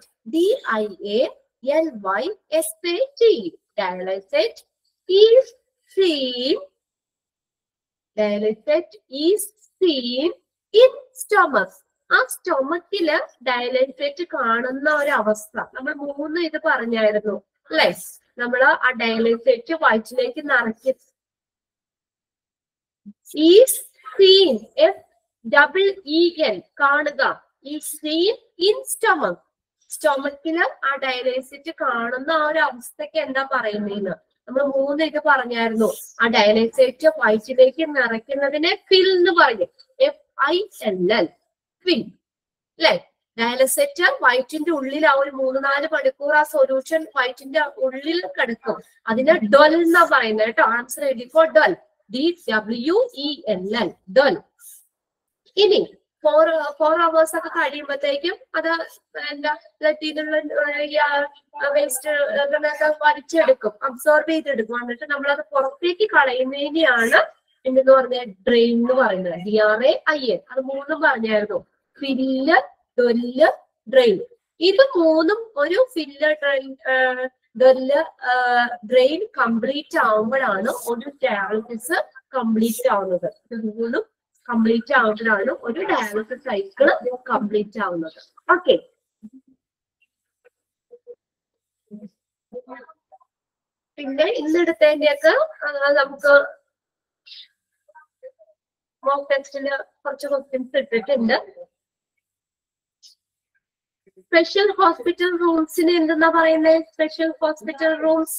D-I-A-L-Y-S-A-T dialysate is seen dialysate is seen in stomach ആ സ്റ്റൊമക്കില് dialysate കാണുന്ന ഒരു അവസ്ഥ നമ്മൾ മൂന്ന് ഇത് പറഞ്ഞായിരുന്നു അല്ലെ നമ്മള് ആ ഡയലൈസേറ്റ് വയറ്റിലേക്ക് നിറയ്ക്ക് ഈ scene F double E N കാണുക ഈ സീൻ ഇൻ സ്റ്റൊമക് സ്റ്റൊമക്കില് ആ ഡയലൈസിറ്റ് കാണുന്ന ആ ഒരു അവസ്ഥക്ക് എന്താ പറയുന്നതെന്ന് നമ്മൾ മൂന്ന് ഇത് പറഞ്ഞായിരുന്നു ആ ഡയലൈസേറ്റ് വയറ്റിലേക്ക് നിറയ്ക്കുന്നതിനെ ഫിൽ എന്ന് പറയും F I L L fill അല്ലെ ഡയലൈസേറ്റ് വയറ്റിന്റെ ഉള്ളിൽ ആ ഒരു മൂന്ന് നാല് മണിക്കൂർ ആ സൊല്യൂഷൻ വയറ്റിന്റെ ഉള്ളിൽ കിടക്കും അതിന് ഡൊൽ എന്നാ പറയുന്നത് കേട്ടോ ആൻസർ എഴുതിക്കോ dwell D W E L L dwell ഇനി ഫോർ ഫോർ അവേഴ്സ് ഒക്കെ കഴിയുമ്പോഴത്തേക്കും അത് എന്താ ബ്ലഡിലുള്ള വേസ്റ്റ് വലിച്ചെടുക്കും അബ്സോർബ് ചെയ്തെടുക്കും എന്നിട്ട് നമ്മളത് പുറത്തേക്ക് കളയുന്നതിനെയാണ് എന്തെന്ന് പറഞ്ഞ ഡ്രെയിൻ എന്ന് പറയുന്നത് D R A I N അത് മൂന്നും പറഞ്ഞായിരുന്നു ഫില്ല് ഡൊല്ല് ഡ്രെയിൻ ഇത് മൂന്നും ഒരു fill drain dwell drain complete ആവുമ്പോഴാണ് ഒരു ഡയാലിസിസ് കംപ്ലീറ്റ് ആവുന്നത് ഇത് മൂന്നും കംപ്ലീറ്റ് ആവുമ്പോഴാണ് ഒരു ഡയാലിസിസ് സൈക്കിൾ കംപ്ലീറ്റ് ആവുന്നത് ഓക്കെ പിന്നെ ഇന്നെടുത്തതിന്റെയൊക്കെ ആ, നമുക്ക് മോക്ക് ടെസ്റ്റില് കുറച്ച് ക്വസ്റ്റ്യൻസ് ഇട്ടിട്ടുണ്ട് സ്പെഷ്യൽ ഹോസ്പിറ്റൽ റൂംസിന് എന്തെന്നാ പറയുന്നത് special hospital rooms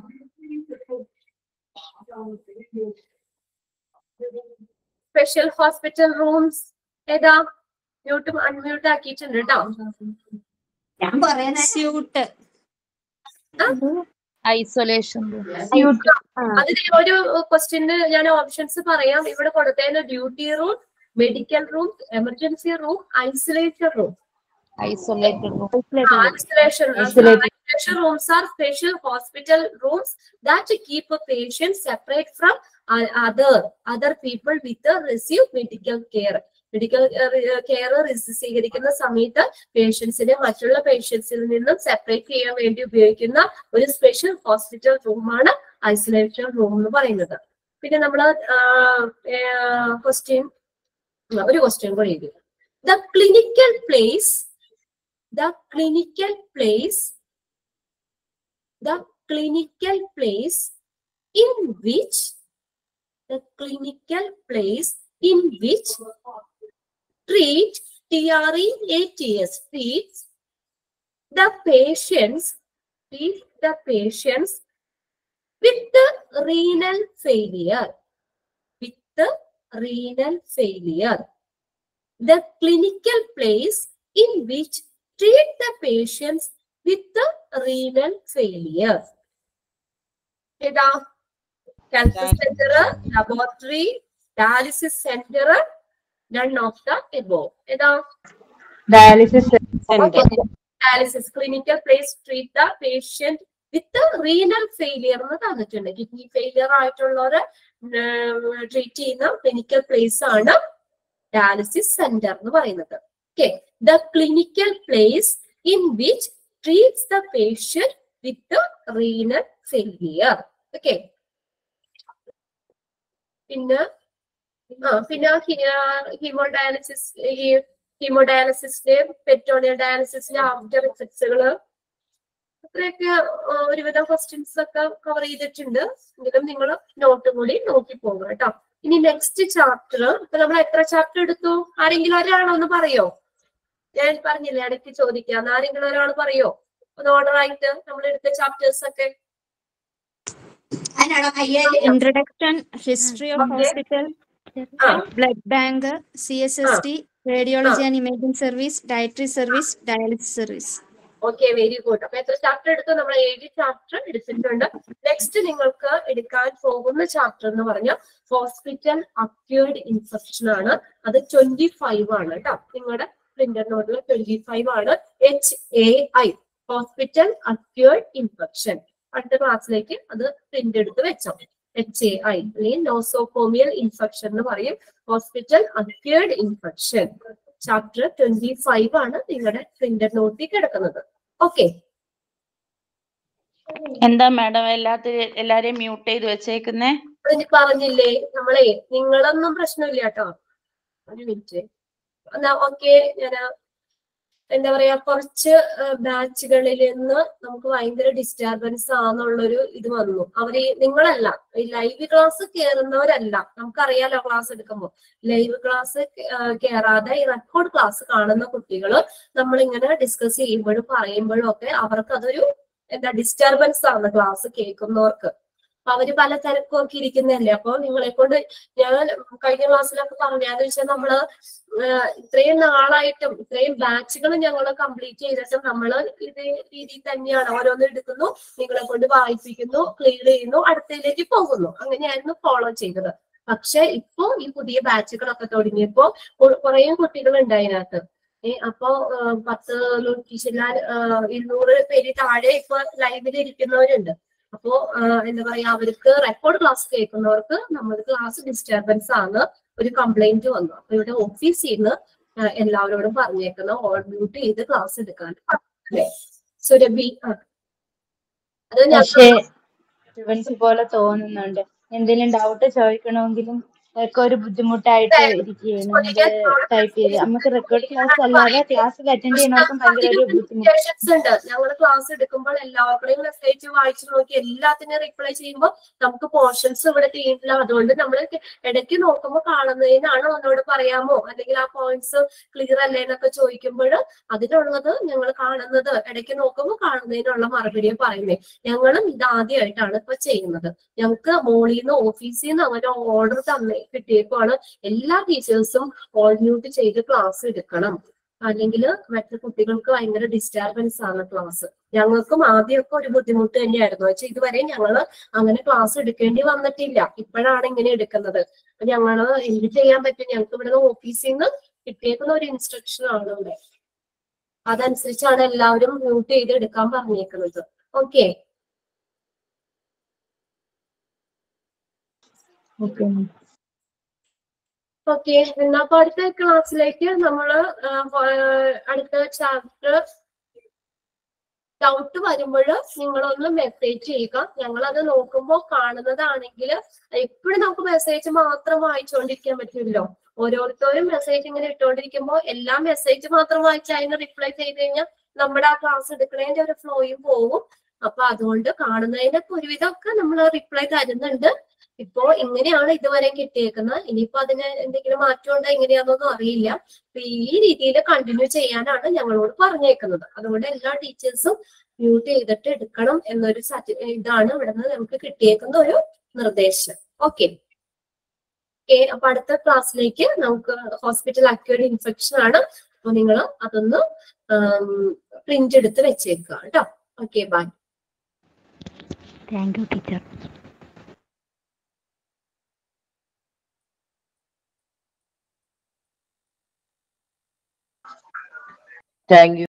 special hospital rooms ഏതാ മ്യൂട്ട് അൺമ്യൂട്ട് ആക്കിയിട്ടുണ്ട് കേട്ടോ
ഞാൻ പറയുന്നത്
സ്യൂട്ട്
ആ?
ഐസൊലേഷൻ
അതിന് ഒരു ക്വസ്റ്റ്യന് ഞാൻ ഓപ്ഷൻസ് പറയാം ഇവിടെ കൊടുത്തതിന് duty room medical room emergency room isolated room
isolated
isolation rooms.
Isolated.
Isolation rooms are special hospital rooms that keep a patient separate from uh, other other people with a receive medical care. Medical care സ്വീകരിക്കുന്ന സമയത്ത് പേഷ്യൻസിനെ മറ്റുള്ള പേഷ്യൻസിൽ നിന്നും separate ചെയ്യാൻ വേണ്ടി ഉപയോഗിക്കുന്ന ഒരു special hospital റൂമാണ് isolation room എന്ന് പറയുന്നത് പിന്നെ നമ്മൾ ക്വസ്റ്റ്യൻ ഒരു ക്വസ്റ്റ്യൻ കൂടി എഴുതി the clinical place the clinical place the clinical place in which the clinical place in which treat TREATS treats the patients treat the patients with renal failure with renal failure the clinical place in which treat the patients with renal failure ഏതാ cancer centre laboratory dialysis centre none of the above ഏതാ
dialysis centre
dialysis clinical place treat the patient with renal failure എന്ന് തന്നിട്ടുണ്ട് kidney failure ആയിട്ടുള്ളവരെ treat ചെയ്യുന്ന clinical place ആണ് dialysis centre എന്ന് പറയുന്നത് okay the clinical place in which treats the patient with renal failure okay പിന്നെ ആ പിന്നെ ഹീമോഡയാലിസിസ് ഈ ഹീമോഡയാലിസിസിലെ പെട്രോളിയം ഡയാലിസിസിലെ ആഫ്റ്റർ ഇഫക്ട്സുകള് അത്രയൊക്കെ ആ, ഒരുവിധം ക്വസ്റ്റ്യൻസ് ഒക്കെ കവർ ചെയ്തിട്ടുണ്ട് എങ്കിലും നിങ്ങൾ നോട്ട് കൂടി നോക്കി പോകുക കേട്ടോ ഇനി നെക്സ്റ്റ് ചാപ്റ്റർ ഇപ്പൊ നമ്മൾ എത്ര ചാപ്റ്റർ എടുത്തു ആരെങ്കിലും ഒരാളൊന്ന് പറയോ ഞാൻ പറഞ്ഞില്ലേ ഇടയ്ക്ക് ചോദിക്കാം ആരെങ്കിലും ഒരാൾ പറയോ ഒന്ന് ഓർഡർ ആയിട്ട് നമ്മൾ എടുത്ത ചാപ്റ്റേഴ്സ് ഒക്കെ
അതിനാണോ കയ്യാല്
Introduction, history of
Okay.
hospital,
ആ
blood bank, CSST, radiology and imaging service, dietary service, dialysis service.
Okay very good അപ്പൊ എത്ര ചാപ്റ്റർ എടുത്തു നമ്മൾ ഏഴ് ചാപ്റ്റർ എടുത്തിട്ടുണ്ട് നെക്സ്റ്റ് നിങ്ങൾക്ക് എടുക്കാൻ പോകുന്ന ചാപ്റ്റർ എന്ന് പറഞ്ഞാൽ ഹോസ്പിറ്റൽ അക്യൂർഡ് ഇൻഫെക്ഷൻ ആണ് അത് ട്വന്റി ഫൈവ് ആണ് കേട്ടോ നിങ്ങളുടെ പ്രിന്റർ നോട്ടിൽ ട്വന്റി ഫൈവ് ആണ് H A I hospital acquired infection അടുത്ത ക്ലാസ്സിലേക്ക് അത് പ്രിന്റ് എടുത്ത് വെച്ചോ എച്ച് എ ഐ അല്ലെങ്കിൽ നോസോകോമിയൽ ഇൻഫെക്ഷൻ എന്ന് പറയും hospital acquired infection chapter twenty five ആണ് നിങ്ങളുടെ പ്രിന്റർ നോട്ടിൽ കിടക്കുന്നത് ഓക്കെ
എന്താ മാഡം എല്ലാത്തിനും എല്ലാരെയും മ്യൂട്ട് ചെയ്ത് വെച്ചേക്കുന്നേ
അതിന് പറഞ്ഞില്ലേ നമ്മളെ നിങ്ങളൊന്നും പ്രശ്നമില്ല കേട്ടോ ഒരു മിനിറ്റ് എന്നാ ഓക്കെ ഞാൻ എന്താ പറയാ കുറച്ച് ബാച്ചുകളിൽ നിന്ന് നമുക്ക് ഭയങ്കര ഡിസ്റ്റർബൻസ് ആണെന്നുള്ളൊരു ഇത് വന്നു അവര് നിങ്ങളല്ല ഈ ലൈവ് ക്ലാസ് കയറുന്നവരല്ല നമുക്കറിയാലോ ക്ലാസ് എടുക്കുമ്പോൾ ലൈവ് ക്ലാസ് കയറാതെ ഈ റെക്കോർഡ് ക്ലാസ് കാണുന്ന കുട്ടികൾ നമ്മളിങ്ങനെ ഡിസ്കസ് ചെയ്യുമ്പോഴും പറയുമ്പോഴും ഒക്കെ അവർക്ക് അതൊരു എന്താ ഡിസ്റ്റർബൻസ് ആണ് ക്ലാസ് കേൾക്കുന്നവർക്ക് അപ്പൊ അവര് പല തിരക്കൊക്കെ ഇരിക്കുന്നതല്ലേ അപ്പൊ നിങ്ങളെ കൊണ്ട് ഞാൻ കഴിഞ്ഞ ക്ലാസ്സിലൊക്കെ പറഞ്ഞാന്ന് വെച്ചാൽ നമ്മള് ആഹ് ഇത്രയും നാളായിട്ടും ഇത്രയും ബാച്ചുകൾ ഞങ്ങൾ കംപ്ലീറ്റ് ചെയ്തിട്ടും നമ്മള് ഇതേ രീതിയിൽ തന്നെയാണ് ഓരോന്ന് എടുക്കുന്നു നിങ്ങളെ കൊണ്ട് വായിപ്പിക്കുന്നു ക്ലിയർ ചെയ്യുന്നു അടുത്തതിലേക്ക് പോകുന്നു അങ്ങനെയായിരുന്നു ഫോളോ ചെയ്തത് പക്ഷെ ഇപ്പൊ ഈ പുതിയ ബാച്ചുകളൊക്കെ തുടങ്ങിയപ്പോ കു- കുറേ കുട്ടികൾ ഉണ്ട് അതിനകത്ത് ഏ അപ്പോ ആഹ് പത്ത് നൂറ്റി ചില്ലാൻ ആഹ് ഇരുന്നൂറ് പേര് താഴെ ഇപ്പൊ ലൈവിൽ ഇരിക്കുന്നവരുണ്ട് അപ്പോ ആഹ് എന്താ പറയാ അവർക്ക് റെക്കോർഡ് ക്ലാസ് കേൾക്കുന്നവർക്ക് നമ്മൾ ക്ലാസ് ഡിസ്റ്റർബൻസ് ആണ് ഒരു കംപ്ലൈന്റ് വന്നു അപ്പൊ ഇവിടെ ഓഫീസിൽ നിന്ന് ആഹ് എല്ലാവരോടും പറഞ്ഞേക്കുന്ന ഓൾ മ്യൂട്ട് ചെയ്ത് ക്ലാസ് എടുക്കാൻ അല്ലേ സുരഭി ആ. അത് ഞാൻ
പക്ഷേ സ്റ്റുഡൻസ് പോലെ തോന്നുന്നുണ്ട് എന്തെങ്കിലും ഡൗട്ട് ചോദിക്കണമെങ്കിലും ഒക്കെ ഒരു ബുദ്ധിമുട്ടായിട്ട് ഇരിക്കുകയാണ് ടൈപ്പ് ചെയ്ത് നമുക്ക് റെക്കോർഡ് ക്ലാസ് അല്ലാതെ ക്ലാസ്സിൽ അറ്റൻഡ് ചെയ്യണവർക്കും ഭയങ്കര ഒരു ബുദ്ധിമുട്ട്
limitations ഉണ്ട് ഞങ്ങൾ ക്ലാസ് എടുക്കുമ്പോൾ എല്ലാവരുടെയും മെസ്സേജ് വായിച്ചു നോക്കി എല്ലാത്തിനും റിപ്ലൈ ചെയ്യുമ്പോൾ നമുക്ക് പോർഷൻസ് ഇവിടെ തീരില്ല അതുകൊണ്ട് നമ്മൾ ഇടയ്ക്ക് നോക്കുമ്പോൾ കാണുന്നതിനാണ് ഒന്നോട് പറയാമോ അല്ലെങ്കിൽ ആ പോയിന്റ്സ് ക്ലിയർ അല്ലേ എന്നൊക്കെ ചോദിക്കുമ്പോൾ അതിനുള്ളത് ഞങ്ങൾ കാണുന്നത് ഇടയ്ക്ക് നോക്കുമ്പോൾ കാണുന്നതിനുള്ള മറുപടിയെ പറയുന്നേ ഞങ്ങളും ഇത് ആദ്യമായിട്ടാണ് ഇപ്പൊ ചെയ്യുന്നത് ഞങ്ങൾക്ക് മോളിൽ നിന്ന് ഓഫീസിൽ നിന്ന് അങ്ങനെ ഓർഡർ തന്നെ കിട്ടിയപ്പോഴാണ് എല്ലാ ടീച്ചേഴ്സും ഓൾ മ്യൂട്ട് ചെയ്ത് ക്ലാസ് എടുക്കണം അല്ലെങ്കിൽ മറ്റു കുട്ടികൾക്ക് ഭയങ്കര ഡിസ്റ്റർബൻസ് ആണ് ക്ലാസ് ഞങ്ങൾക്കും ആദ്യമൊക്കെ ഒരു ബുദ്ധിമുട്ട് തന്നെയായിരുന്നു വെച്ചാൽ ഇതുവരെ ഞങ്ങൾ അങ്ങനെ ക്ലാസ് എടുക്കേണ്ടി വന്നിട്ടില്ല ഇപ്പോഴാണ് ഇങ്ങനെ എടുക്കുന്നത് അപ്പൊ ഞങ്ങള് എന്ത് ചെയ്യാൻ പറ്റും ഞങ്ങൾക്ക് ഇവിടെ ഓഫീസിൽ നിന്ന് കിട്ടിയേക്കുന്ന ഒരു ഇൻസ്ട്രക്ഷൻ ആണ് ഇവിടെ അതനുസരിച്ചാണ് എല്ലാവരും മ്യൂട്ട് ചെയ്ത് എടുക്കാൻ പറഞ്ഞേക്കുന്നത് ഓക്കെ
ഓക്കെ
ഓക്കെ എന്നാ അപ്പൊ അടുത്ത ക്ലാസ്സിലേക്ക് നമ്മള് ആ, പ- അടുത്ത ചാപ്റ്റർ ഡൗട്ട് വരുമ്പോൾ നിങ്ങളൊന്ന് മെസ്സേജ് ചെയ്യുക ഞങ്ങൾ അത് നോക്കുമ്പോൾ കാണുന്നതാണെങ്കിൽ എപ്പോഴും നമുക്ക് മെസ്സേജ് മാത്രം വായിച്ചുകൊണ്ടിരിക്കാൻ പറ്റില്ലല്ലോ ഓരോരുത്തരും മെസ്സേജ് ഇങ്ങനെ ഇട്ടുകൊണ്ടിരിക്കുമ്പോൾ എല്ലാ മെസ്സേജ് മാത്രം വായിച്ച് അതിന് റിപ്ലൈ ചെയ്ത് കഴിഞ്ഞാൽ നമ്മുടെ ആ ക്ലാസ് എടുക്കുന്നതിന്റെ ഒരു ഫ്ലോയും പോകും അപ്പൊ അതുകൊണ്ട് കാണുന്നതിനൊക്കെ ഒരുവിധമൊക്കെ നമ്മൾ റിപ്ലൈ തരുന്നുണ്ട് ഇപ്പോ ഇങ്ങനെയാണ് ഇതുവരെ കിട്ടിയേക്കുന്നത് ഇനിയിപ്പോ അതിന് എന്തെങ്കിലും മാറ്റമുണ്ടോ എങ്ങനെയാണെന്നൊന്നും അറിയില്ല അപ്പൊ ഈ രീതിയിൽ കണ്ടിന്യൂ ചെയ്യാനാണ് ഞങ്ങളോട് പറഞ്ഞേക്കുന്നത് അതുകൊണ്ട് എല്ലാ ടീച്ചേഴ്സും മ്യൂട്ട് ചെയ്തിട്ട് എടുക്കണം എന്നൊരു സജ- ഇതാണ് ഇവിടുന്ന് നമുക്ക് കിട്ടിയേക്കുന്ന ഒരു നിർദ്ദേശം ഓക്കെ അപ്പൊ അടുത്ത ക്ലാസ്സിലേക്ക് നമുക്ക് ഹോസ്പിറ്റൽ അക്യൂർഡ് ഇൻഫെക്ഷൻ ആണ് അപ്പൊ നിങ്ങൾ അതൊന്ന് പ്രിന്റ് എടുത്ത് വെച്ചേക്കുക കേട്ടോ okay bye
thank you teacher
thank U